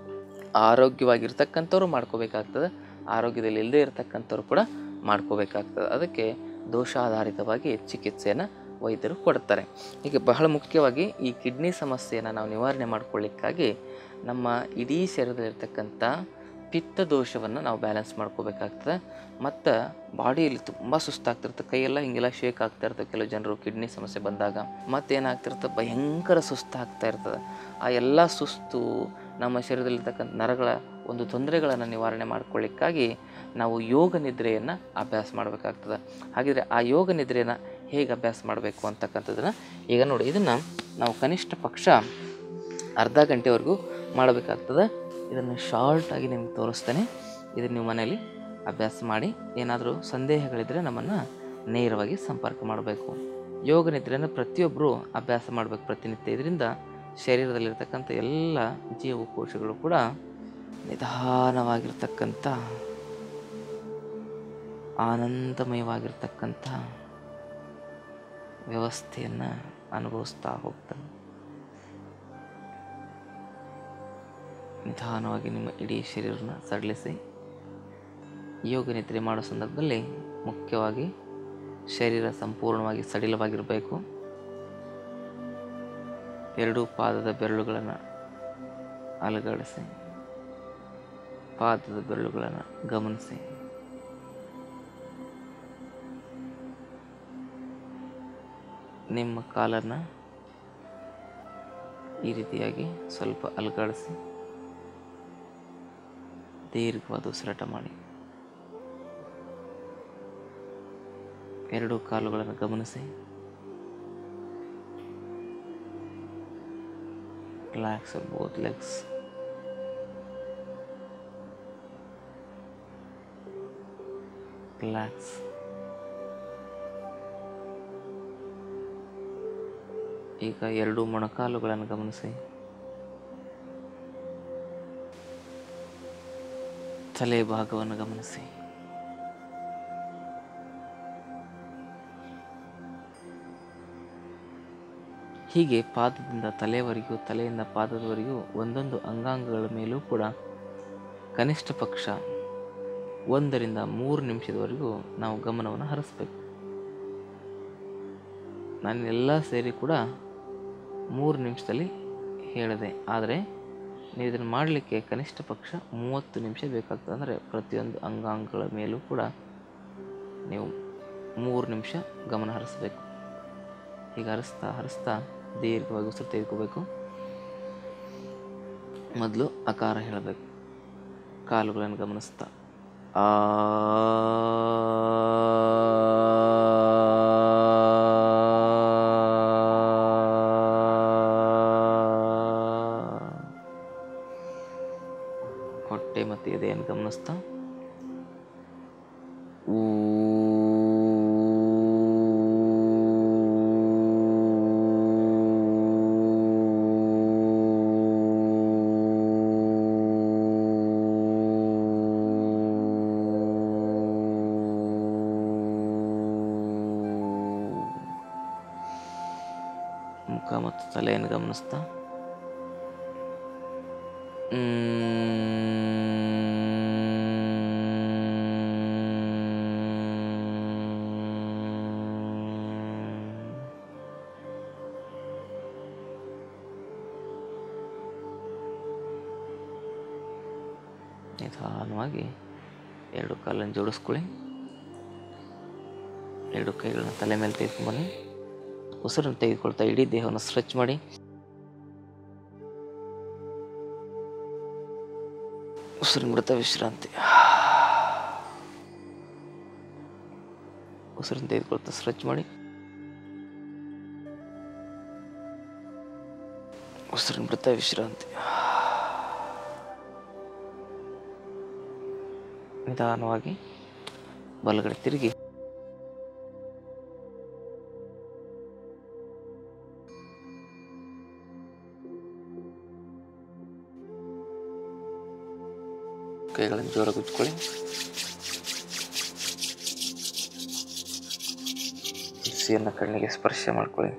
ಆರೋಗ್ಯವಾಗಿರ್ತಕ್ಕಂಥವ್ರು ಮಾಡ್ಕೋಬೇಕಾಗ್ತದೆ ಆರೋಗ್ಯದಲ್ಲಿ ಇಲ್ಲದೆ ಇರತಕ್ಕಂಥವ್ರು ಕೂಡ ಮಾಡ್ಕೋಬೇಕಾಗ್ತದೆ ಅದಕ್ಕೆ ದೋಷಾಧಾರಿತವಾಗಿ ಚಿಕಿತ್ಸೆಯನ್ನು ವೈದ್ಯರು ಕೊಡ್ತಾರೆ ಹೀಗೆ ಬಹಳ ಮುಖ್ಯವಾಗಿ ಈ ಕಿಡ್ನಿ ಸಮಸ್ಯೆಯನ್ನು ನಾವು ನಿವಾರಣೆ ಮಾಡ್ಕೊಳ್ಳಿಕ್ಕಾಗಿ ನಮ್ಮ ಇಡೀ ಶರೀರದಲ್ಲಿರ್ತಕ್ಕಂಥ ಪಿತ್ತ ದೋಷವನ್ನು ನಾವು ಬ್ಯಾಲೆನ್ಸ್ ಮಾಡ್ಕೋಬೇಕಾಗ್ತದೆ ಮತ್ತು ಬಾಡಿಯಲ್ಲಿ ತುಂಬ ಸುಸ್ತಾಗ್ತಿರ್ತದೆ ಕೈಯೆಲ್ಲ ಹಿಂಗೆಲ್ಲ ಶೇಕ್ ಆಗ್ತಾ ಇರ್ತದೆ ಕೆಲವು ಜನರು ಕಿಡ್ನಿ ಸಮಸ್ಯೆ ಬಂದಾಗ ಮತ್ತೇನಾಗ್ತಿರ್ತದೆ ಭಯಂಕರ ಸುಸ್ತಾಗ್ತಾ ಇರ್ತದೆ ಆ ಎಲ್ಲ ಸುಸ್ತು ನಮ್ಮ ಶರೀರದಲ್ಲಿರ್ತಕ್ಕಂಥ ನರಗಳ ಒಂದು ತೊಂದರೆಗಳನ್ನು ನಿವಾರಣೆ ಮಾಡ್ಕೊಳ್ಳಿಕ್ಕಾಗಿ ನಾವು ಯೋಗ ನಿದ್ರೆಯನ್ನು ಅಭ್ಯಾಸ ಮಾಡಬೇಕಾಗ್ತದೆ ಹಾಗಿದ್ರೆ ಆ ಯೋಗ ನಿದ್ರೆಯನ್ನು ಹೇಗೆ ಅಭ್ಯಾಸ ಮಾಡಬೇಕು ಅಂತಕ್ಕಂಥದ್ದನ್ನು ಈಗ ನೋಡಿ ಇದನ್ನು ನಾವು ಕನಿಷ್ಠ ಪಕ್ಷ ಅರ್ಧ ಗಂಟೆವರೆಗೂ ಮಾಡಬೇಕಾಗ್ತದೆ ಇದನ್ನು ಶಾರ್ಟಾಗಿ ನಿಮ್ಗೆ ತೋರಿಸ್ತೇನೆ ಇದನ್ನು ನೀವು ಮನೇಲಿ ಅಭ್ಯಾಸ ಮಾಡಿ ಏನಾದರೂ ಸಂದೇಹಗಳಿದ್ದರೆ ನಮ್ಮನ್ನು ನೇರವಾಗಿ ಸಂಪರ್ಕ ಮಾಡಬೇಕು ಯೋಗ ನಿದ್ರೆಯನ್ನು ಪ್ರತಿಯೊಬ್ಬರು ಅಭ್ಯಾಸ ಮಾಡಬೇಕು ಪ್ರತಿನಿತ್ಯ ಇದರಿಂದ ಶರೀರದಲ್ಲಿರ್ತಕ್ಕಂಥ ಎಲ್ಲ ಜೀವಕೋಶಗಳು ಕೂಡ ನಿಧಾನವಾಗಿರ್ತಕ್ಕಂಥ ಆನಂದಮಯವಾಗಿರ್ತಕ್ಕಂಥ ವ್ಯವಸ್ಥೆಯನ್ನು ಅನುಭವಿಸ್ತಾ ಹೋಗ್ತವೆ ನಿಧಾನವಾಗಿ ನಿಮ್ಮ ಇಡೀ ಶರೀರನ ಸಡಿಲಿಸಿ ಯೋಗ ನಿದ್ರೆ ಮಾಡೋ ಸಂದರ್ಭದಲ್ಲಿ ಮುಖ್ಯವಾಗಿ ಶರೀರ ಸಂಪೂರ್ಣವಾಗಿ ಸಡಿಲವಾಗಿರಬೇಕು ಎರಡೂ ಪಾದದ ಬೆರಳುಗಳನ್ನು ಅಲುಗಾಡಿಸಿ ಪಾದದ ಬೆರಳುಗಳನ್ನು ಗಮನಿಸಿ ನಿಮ್ಮ ಕಾಲನ್ನು ಈ ರೀತಿಯಾಗಿ ಸ್ವಲ್ಪ ಅಲುಗಾಡಿಸಿ ದೀರ್ಘವಾದ ಉಸಿರಾಟ ಮಾಡಿ ಎರಡು ಕಾಲುಗಳನ್ನು ಗಮನಿಸಿ ರಿಲ್ಯಾಕ್ಸ್ ಬೋತ್ ಲೆಗ್ಸ್ ರಿಲ್ಯಾಕ್ಸ್ ಈಗ ಎರಡು ಮೊಣಕಾಲುಗಳನ್ನು ಗಮನಿಸಿ ತಲೆ ಭಾಗವನ್ನು ಗಮನಿಸಿ ಹೀಗೆ ಪಾದದಿಂದ ತಲೆಯವರೆಗೂ ತಲೆಯಿಂದ ಪಾದದವರೆಗೂ ಒಂದೊಂದು ಅಂಗಾಂಗಗಳ ಮೇಲೂ ಕೂಡ ಕನಿಷ್ಠ ಪಕ್ಷ ಒಂದರಿಂದ ಮೂರು ನಿಮಿಷದವರೆಗೂ ನಾವು ಗಮನವನ್ನು ಹರಿಸ್ಬೇಕು ನಾನು ಎಲ್ಲ ಸೇರಿ ಕೂಡ ಮೂರು ನಿಮಿಷದಲ್ಲಿ ಹೇಳಿದೆ ಆದರೆ ನೀವು ಇದನ್ನು ಮಾಡಲಿಕ್ಕೆ ಕನಿಷ್ಠ ಪಕ್ಷ ಮೂವತ್ತು ನಿಮಿಷ ಬೇಕಾಗ್ತದೆ ಅಂದರೆ ಪ್ರತಿಯೊಂದು ಅಂಗಾಂಗಗಳ ಮೇಲೂ ಕೂಡ ನೀವು ಮೂರು ನಿಮಿಷ ಗಮನ ಹರಿಸ್ಬೇಕು ಹೀಗೆ ಹರಿಸ್ತಾ ಹರಿಸ್ತಾ ದೀರ್ಘವಾಗಿ ಉಸಿರು ತೆಗೆದುಕೋಬೇಕು ಮೊದಲು ಆಕಾರ ಹೇಳಬೇಕು ಕಾಲುಗಳನ್ನು ಗಮನಿಸ್ತಾ ಆ ಹೊಟ್ಟೆ ಮತ್ತು ಎದೆಯನ್ನು ಗಮನಿಸ್ತಾ ಊ ಮುಖ ಮತ್ತು ತಲೆಯನ್ನು ಗಮನಿಸ್ತಾ ನಿಧಾನವಾಗಿ ಎರಡು ಕಾಲನ್ನು ಜೋಡಿಸ್ಕೊಳ್ಳಿ ಎರಡು ಕೈಗಳನ್ನ ತಲೆ ಮೇಲೆ ತೆಗೆದುಕೊಂಬನ್ನಿ ಉಸಿರನ್ನು ತೆಗೆದುಕೊಳ್ತಾ ಇಡೀ ದೇಹವನ್ನು ಸ್ಟ್ರೆಚ್ ಮಾಡಿ ಉಸಿರನ್ನು ಬಿಡ್ತಾ ವಿಶ್ರಾಂತಿ ಉಸಿರನ್ನು ತೆಗೆದುಕೊಳ್ತಾ ಸ್ಟ್ರೆಚ್ ಮಾಡಿ ಉಸಿರನ್ನು ಬಿಡ್ತಾ ವಿಶ್ರಾಂತಿ ನಿಧಾನವಾಗಿ ಬಲಗಡೆ ತಿರುಗಿ ಕೈಗಳನ್ನು ಜೋರಾಗಿ ಉಜ್ಕೊಳ್ಳಿ ಬಿಸಿಯನ್ನು ಕಣ್ಣಿಗೆ ಸ್ಪರ್ಶ ಮಾಡ್ಕೊಳ್ಳಿ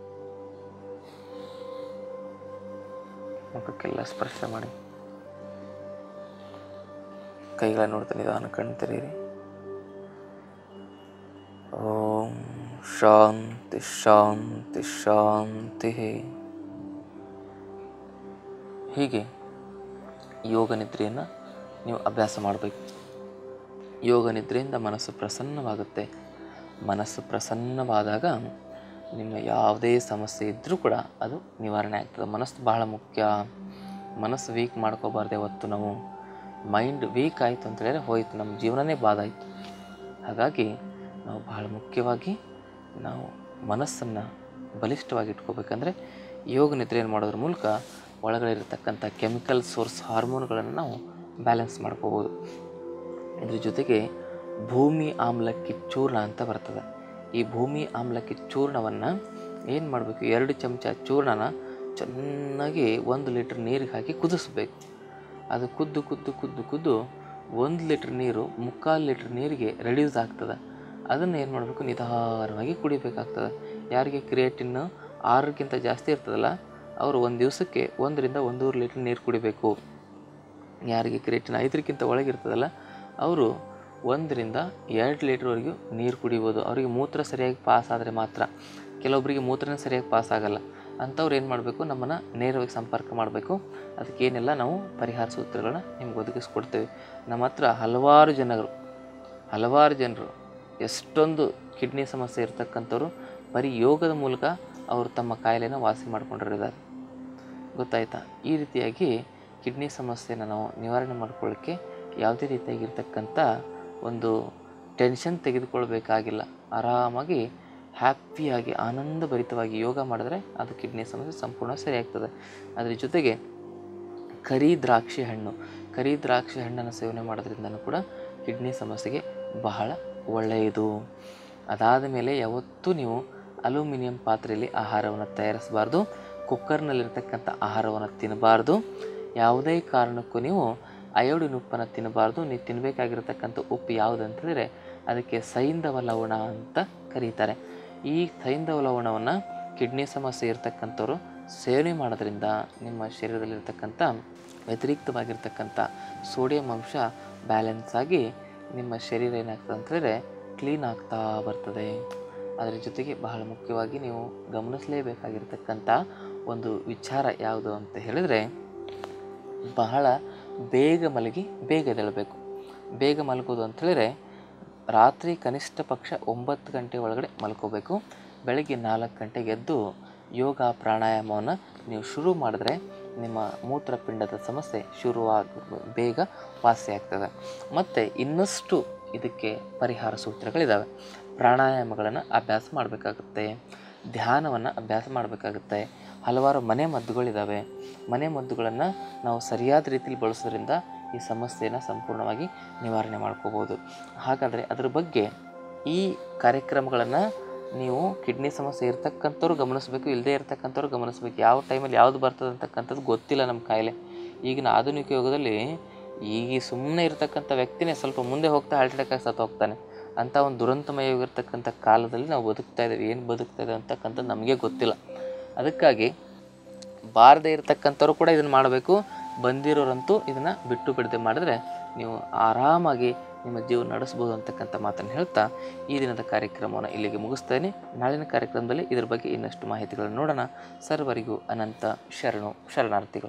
ಮುಖಕ್ಕೆಲ್ಲ ಸ್ಪರ್ಶ ಮಾಡಿ ಕೈಗಳನ್ನು ನೋಡ್ತಾ ನಿಧಾನ ಕಣ್ಣು ತೆರೀರಿ ಓಂ ಶಾಂತಿ ಶಾಂತಿ ಶಾಂತಿ ಹೀಗೆ ಯೋಗ ನಿದ್ರೆಯನ್ನು ನೀವು ಅಭ್ಯಾಸ ಮಾಡಬೇಕು ಯೋಗ ನಿದ್ರೆಯಿಂದ ಮನಸ್ಸು ಪ್ರಸನ್ನವಾಗುತ್ತೆ ಮನಸ್ಸು ಪ್ರಸನ್ನವಾದಾಗ ನಿಮ್ಮ ಯಾವುದೇ ಸಮಸ್ಯೆ ಇದ್ದರೂ ಕೂಡ ಅದು ನಿವಾರಣೆ ಆಗ್ತದೆ ಮನಸ್ಸು ಬಹಳ ಮುಖ್ಯ ಮನಸ್ಸು ವೀಕ್ ಮಾಡ್ಕೋಬಾರ್ದು ಯಾವತ್ತು ನಾವು ಮೈಂಡ್ ವೀಕ್ ಆಯಿತು ಅಂತ ಹೇಳಿದ್ರೆ ಹೋಯ್ತು ನಮ್ಮ ಜೀವನನೇ ಬಾಧ ಆಯಿತು ಹಾಗಾಗಿ ನಾವು ಬಹಳ ಮುಖ್ಯವಾಗಿ ನಾವು ಮನಸ್ಸನ್ನು ಬಲಿಷ್ಠವಾಗಿ ಇಟ್ಕೋಬೇಕಂದ್ರೆ ಯೋಗ ನಿದ್ರೆಯನ್ನು ಮಾಡೋದ್ರ ಮೂಲಕ ಒಳಗಡೆ ಇರತಕ್ಕಂಥ ಕೆಮಿಕಲ್ ಸೋರ್ಸ್ ಹಾರ್ಮೋನ್ಗಳನ್ನು ನಾವು ಬ್ಯಾಲೆನ್ಸ್ ಮಾಡ್ಕೋಬೋದು ಇದ್ರ ಜೊತೆಗೆ ಭೂಮಿ ಆಮ್ಲಕ್ಕಿ ಚೂರ್ಣ ಅಂತ ಬರ್ತದೆ ಈ ಭೂಮಿ ಆಮ್ಲಕ್ಕಿ ಚೂರ್ಣವನ್ನು ಏನು ಮಾಡಬೇಕು ಎರಡು ಚಮಚ ಚೂರ್ಣನ ಚೆನ್ನಾಗಿ ಒಂದು ಲೀಟ್ರ್ ನೀರಿಗೆ ಹಾಕಿ ಕುದಿಸ್ಬೇಕು ಅದು ಕುದ್ದು ಕುದ್ದು ಕುದ್ದು ಕುದ್ದು ಒಂದು ಲೀಟ್ರ್ ನೀರು ಮುಕ್ಕಾಲು ಲೀಟ್ರ್ ನೀರಿಗೆ ರೆಡ್ಯೂಸ್ ಆಗ್ತದೆ ಅದನ್ನು ಏನು ಮಾಡಬೇಕು ನಿಧಾನವಾಗಿ ಕುಡಿಬೇಕಾಗ್ತದೆ ಯಾರಿಗೆ ಕ್ರಿಯೇಟಿನ್ ಆರಕ್ಕಿಂತ ಜಾಸ್ತಿ ಇರ್ತದಲ್ಲ ಅವರು ಒಂದು ದಿವಸಕ್ಕೆ ಒಂದರಿಂದ ಒಂದೂವರೆ ಲೀಟ್ರ್ ನೀರು ಕುಡಿಬೇಕು ಯಾರಿಗೆ ಕ್ರಿಯೇಟಿನ್ ಐದಕ್ಕಿಂತ ಒಳಗಿರ್ತದಲ್ಲ ಅವರು ಒಂದರಿಂದ ಎರಡು ಲೀಟ್ರ್ವರೆಗೂ ನೀರು ಕುಡಿಬೋದು ಅವರಿಗೆ ಮೂತ್ರ ಸರಿಯಾಗಿ ಪಾಸ್ ಆದರೆ ಮಾತ್ರ ಕೆಲವೊಬ್ಬರಿಗೆ ಮೂತ್ರನೇ ಸರಿಯಾಗಿ ಪಾಸ್ ಆಗಲ್ಲ ಅಂಥವ್ರು ಏನು ಮಾಡಬೇಕು ನಮ್ಮನ್ನು ನೇರವಾಗಿ ಸಂಪರ್ಕ ಮಾಡಬೇಕು ಅದಕ್ಕೇನೆಲ್ಲ ನಾವು ಪರಿಹಾರ ಸೂತ್ರಗಳನ್ನ ನಿಮ್ಗೆ ಒದಗಿಸ್ಕೊಡ್ತೇವೆ ನಮ್ಮ ಹತ್ರ ಹಲವಾರು ಜನರು ಹಲವಾರು ಜನರು ಎಷ್ಟೊಂದು ಕಿಡ್ನಿ ಸಮಸ್ಯೆ ಇರ್ತಕ್ಕಂಥವ್ರು ಬರೀ ಯೋಗದ ಮೂಲಕ ಅವರು ತಮ್ಮ ಕಾಯಿಲೆನ ವಾಸಿ ಮಾಡ್ಕೊಂಡಿದ್ದಾರೆ ಗೊತ್ತಾಯ್ತಾ ಈ ರೀತಿಯಾಗಿ ಕಿಡ್ನಿ ಸಮಸ್ಯೆನ ನಾವು ನಿವಾರಣೆ ಮಾಡ್ಕೊಳ್ಳೋಕ್ಕೆ ಯಾವುದೇ ರೀತಿಯಾಗಿರ್ತಕ್ಕಂಥ ಒಂದು ಟೆನ್ಷನ್ ತೆಗೆದುಕೊಳ್ಬೇಕಾಗಿಲ್ಲ ಆರಾಮಾಗಿ ಹ್ಯಾಪಿಯಾಗಿ ಆನಂದಭರಿತವಾಗಿ ಯೋಗ ಮಾಡಿದ್ರೆ ಅದು ಕಿಡ್ನಿ ಸಮಸ್ಯೆ ಸಂಪೂರ್ಣ ಸರಿಯಾಗ್ತದೆ ಅದ್ರ ಜೊತೆಗೆ ಕರಿ ದ್ರಾಕ್ಷಿ ಹಣ್ಣು ಕರಿ ದ್ರಾಕ್ಷಿ ಹಣ್ಣನ್ನು ಸೇವನೆ ಮಾಡೋದ್ರಿಂದನೂ ಕೂಡ ಕಿಡ್ನಿ ಸಮಸ್ಯೆಗೆ ಬಹಳ ಒಳ್ಳೆಯದು ಅದಾದ ಮೇಲೆ ಯಾವತ್ತೂ ನೀವು ಅಲ್ಯೂಮಿನಿಯಂ ಪಾತ್ರೆಯಲ್ಲಿ ಆಹಾರವನ್ನು ತಯಾರಿಸಬಾರ್ದು ಕುಕ್ಕರ್ನಲ್ಲಿರ್ತಕ್ಕಂಥ ಆಹಾರವನ್ನು ತಿನ್ನಬಾರ್ದು ಯಾವುದೇ ಕಾರಣಕ್ಕೂ ನೀವು ಅಯೋಡಿನ್ ಉಪ್ಪನ್ನು ತಿನ್ನಬಾರ್ದು ನೀವು ತಿನ್ನಬೇಕಾಗಿರತಕ್ಕಂಥ ಉಪ್ಪು ಯಾವುದು ಅಂತಂದರೆ ಅದಕ್ಕೆ ಸೈಂಧವ ಲವಣ ಅಂತ ಕರೀತಾರೆ ಈ ಸೈಂಧವ ಲವಣವನ್ನು ಕಿಡ್ನಿ ಸಮಸ್ಯೆ ಇರತಕ್ಕಂಥವ್ರು ಸೇವನೆ ಮಾಡೋದ್ರಿಂದ ನಿಮ್ಮ ಶರೀರದಲ್ಲಿರ್ತಕ್ಕಂಥ ವ್ಯತಿರಿಕ್ತವಾಗಿರ್ತಕ್ಕಂಥ ಸೋಡಿಯಂ ಅಂಶ ಬ್ಯಾಲೆನ್ಸ್ ಆಗಿ ನಿಮ್ಮ ಶರೀರ ಏನಾಗ್ತದೆ ಅಂತಂದರೆ ಕ್ಲೀನ್ ಆಗ್ತಾ ಬರ್ತದೆ ಅದರ ಜೊತೆಗೆ ಬಹಳ ಮುಖ್ಯವಾಗಿ ನೀವು ಗಮನಿಸಲೇಬೇಕಾಗಿರ್ತಕ್ಕಂಥ ಒಂದು ವಿಚಾರ ಯಾವುದು ಅಂತ ಹೇಳಿದರೆ ಬಹಳ ಬೇಗ ಮಲಗಿ ಬೇಗ ಎದ್ದೇಳಬೇಕು ಬೇಗ ಮಲಗೋದು ಅಂತ ಹೇಳಿದ್ರೆ ರಾತ್ರಿ ಕನಿಷ್ಠ ಪಕ್ಷ ಒಂಬತ್ತು ಗಂಟೆ ಒಳಗಡೆ ಮಲ್ಕೋಬೇಕು ಬೆಳಗ್ಗೆ ನಾಲ್ಕು ಗಂಟೆಗೆ ಎದ್ದು ಯೋಗ ಪ್ರಾಣಾಯಾಮವನ್ನು ನೀವು ಶುರು ಮಾಡಿದ್ರೆ ನಿಮ್ಮ ಮೂತ್ರಪಿಂಡದ ಸಮಸ್ಯೆ ಶುರುವಾಗಿ ಬೇಗ ವಾಸಿ ಆಗ್ತದೆ ಮತ್ತು ಇನ್ನಷ್ಟು ಇದಕ್ಕೆ ಪರಿಹಾರ ಸೂತ್ರಗಳಿದ್ದಾವೆ ಪ್ರಾಣಾಯಾಮಗಳನ್ನು ಅಭ್ಯಾಸ ಮಾಡಬೇಕಾಗುತ್ತೆ ಧ್ಯಾನವನ್ನು ಅಭ್ಯಾಸ ಮಾಡಬೇಕಾಗುತ್ತೆ ಹಲವಾರು ಮನೆ ಮದ್ದುಗಳಿದ್ದಾವೆ ಮನೆ ಮದ್ದುಗಳನ್ನು ನಾವು ಸರಿಯಾದ ರೀತಿಯಲ್ಲಿ ಬಳಸೋದ್ರಿಂದ ಈ ಸಮಸ್ಯೆನ ಸಂಪೂರ್ಣವಾಗಿ ನಿವಾರಣೆ ಮಾಡ್ಕೋಬೋದು ಹಾಗಾದರೆ ಅದ್ರ ಬಗ್ಗೆ ಈ ಕಾರ್ಯಕ್ರಮಗಳನ್ನು ನೀವು ಕಿಡ್ನಿ ಸಮಸ್ಯೆ ಇರ್ತಕ್ಕಂಥವ್ರು ಗಮನಿಸಬೇಕು ಇಲ್ಲದೇ ಇರ್ತಕ್ಕಂಥವ್ರು ಗಮನಿಸಬೇಕು ಯಾವ ಟೈಮಲ್ಲಿ ಯಾವುದು ಬರ್ತದೆ ಅಂತಕ್ಕಂಥದ್ದು ಗೊತ್ತಿಲ್ಲ ನಮ್ಮ ಕಾಯಿಲೆ ಈಗಿನ ಆಧುನಿಕ ಯುಗದಲ್ಲಿ ಈಗ ಸುಮ್ಮನೆ ಇರ್ತಕ್ಕಂಥ ವ್ಯಕ್ತಿನೇ ಸ್ವಲ್ಪ ಮುಂದೆ ಹೋಗ್ತಾ ಹಾರ್ಟ್ ಅಟ್ಯಾಕ್ ಸತ್ತು ಹೋಗ್ತಾನೆ ಅಂಥ ಒಂದು ದುರಂತಮಯವಾಗಿರ್ತಕ್ಕಂಥ ಕಾಲದಲ್ಲಿ ನಾವು ಬದುಕ್ತಾ ಇದ್ದೀವಿ ಏನು ಬದುಕ್ತಾ ಇದ್ದೀವಿ ಅಂತಕ್ಕಂಥದ್ದು ನಮಗೆ ಗೊತ್ತಿಲ್ಲ ಅದಕ್ಕಾಗಿ ಬಾರದೇ ಇರತಕ್ಕಂಥವ್ರು ಕೂಡ ಇದನ್ನು ಮಾಡಬೇಕು ಬಂದಿರೋರಂತೂ ಇದನ್ನು ಬಿಟ್ಟು ಬಿಡದೆ ಮಾಡಿದ್ರೆ ನೀವು ಆರಾಮಾಗಿ ನಿಮ್ಮ ಜೀವನ ನಡೆಸ್ಬೋದು ಅಂತಕ್ಕಂಥ ಮಾತನ್ನು ಹೇಳ್ತಾ ಈ ದಿನದ ಕಾರ್ಯಕ್ರಮವನ್ನು ಇಲ್ಲಿಗೆ ಮುಗಿಸ್ತೇನೆ ನಾಳಿನ ಕಾರ್ಯಕ್ರಮದಲ್ಲಿ ಇದ್ರ ಬಗ್ಗೆ ಇನ್ನಷ್ಟು ಮಾಹಿತಿಗಳನ್ನು ನೋಡೋಣ ಸರ್ವರಿಗೂ ಅನಂತ ಶರಣು ಶರಣಾರ್ಥಿಗಳು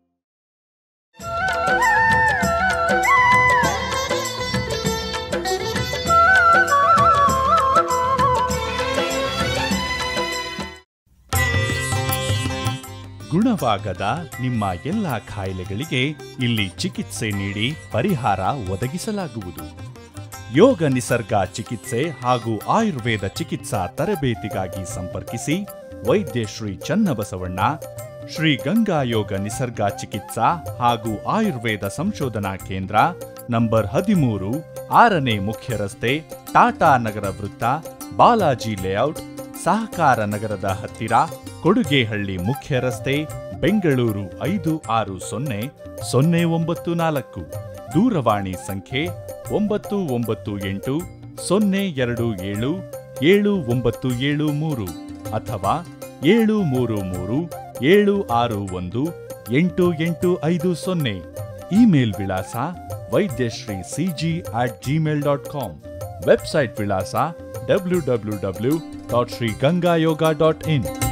ಗುಣವಾಗದ ನಿಮ್ಮ ಎಲ್ಲ ಕಾಯಿಲೆಗಳಿಗೆ ಇಲ್ಲಿ ಚಿಕಿತ್ಸೆ ನೀಡಿ ಪರಿಹಾರ ಒದಗಿಸಲಾಗುವುದು ಯೋಗ ನಿಸರ್ಗ ಚಿಕಿತ್ಸೆ ಹಾಗೂ ಆಯುರ್ವೇದ ಚಿಕಿತ್ಸಾ ತರಬೇತಿಗಾಗಿ ಸಂಪರ್ಕಿಸಿ ವೈದ್ಯ ಶ್ರೀ ಚನ್ನಬಸವಣ್ಣ ಶ್ರೀ ಗಂಗಾ ಯೋಗ ನಿಸರ್ಗ ಚಿಕಿತ್ಸಾ ಹಾಗೂ ಆಯುರ್ವೇದ ಸಂಶೋಧನಾ ಕೇಂದ್ರ ನಂಬರ್ ಹದಿಮೂರು ಆರನೇ ಮುಖ್ಯ ರಸ್ತೆ ಟಾಟಾ ನಗರ ವೃತ್ತ ಬಾಲಾಜಿ ಲೇಔಟ್ ಸಹಕಾರ ನಗರದ ಹತ್ತಿರ ಕೊಡುಗೆಹಳ್ಳಿ ಮುಖ್ಯ ರಸ್ತೆ ಬೆಂಗಳೂರು ಐದು ಆರು ಸೊನ್ನೆ ಸೊನ್ನೆ ಒಂಬತ್ತು ನಾಲ್ಕು ದೂರವಾಣಿ ಸಂಖ್ಯೆ ಒಂಬತ್ತು ಒಂಬತ್ತು ಎಂಟು ಸೊನ್ನೆ ಎರಡು ಏಳು ಏಳು ಒಂಬತ್ತು ಏಳು ಮೂರು ಅಥವಾ ಏಳು ಮೂರು ಮೂರು ಏಳು ಆರು ಒಂದು ಎಂಟು ಎಂಟು ಐದು ಸೊನ್ನೆ ಇಮೇಲ್ ವಿಳಾಸ Vaidyashree CG at Gmail dot com website ವಿಳಾಸ W W W dot Shri Gangayoga dot ಇನ್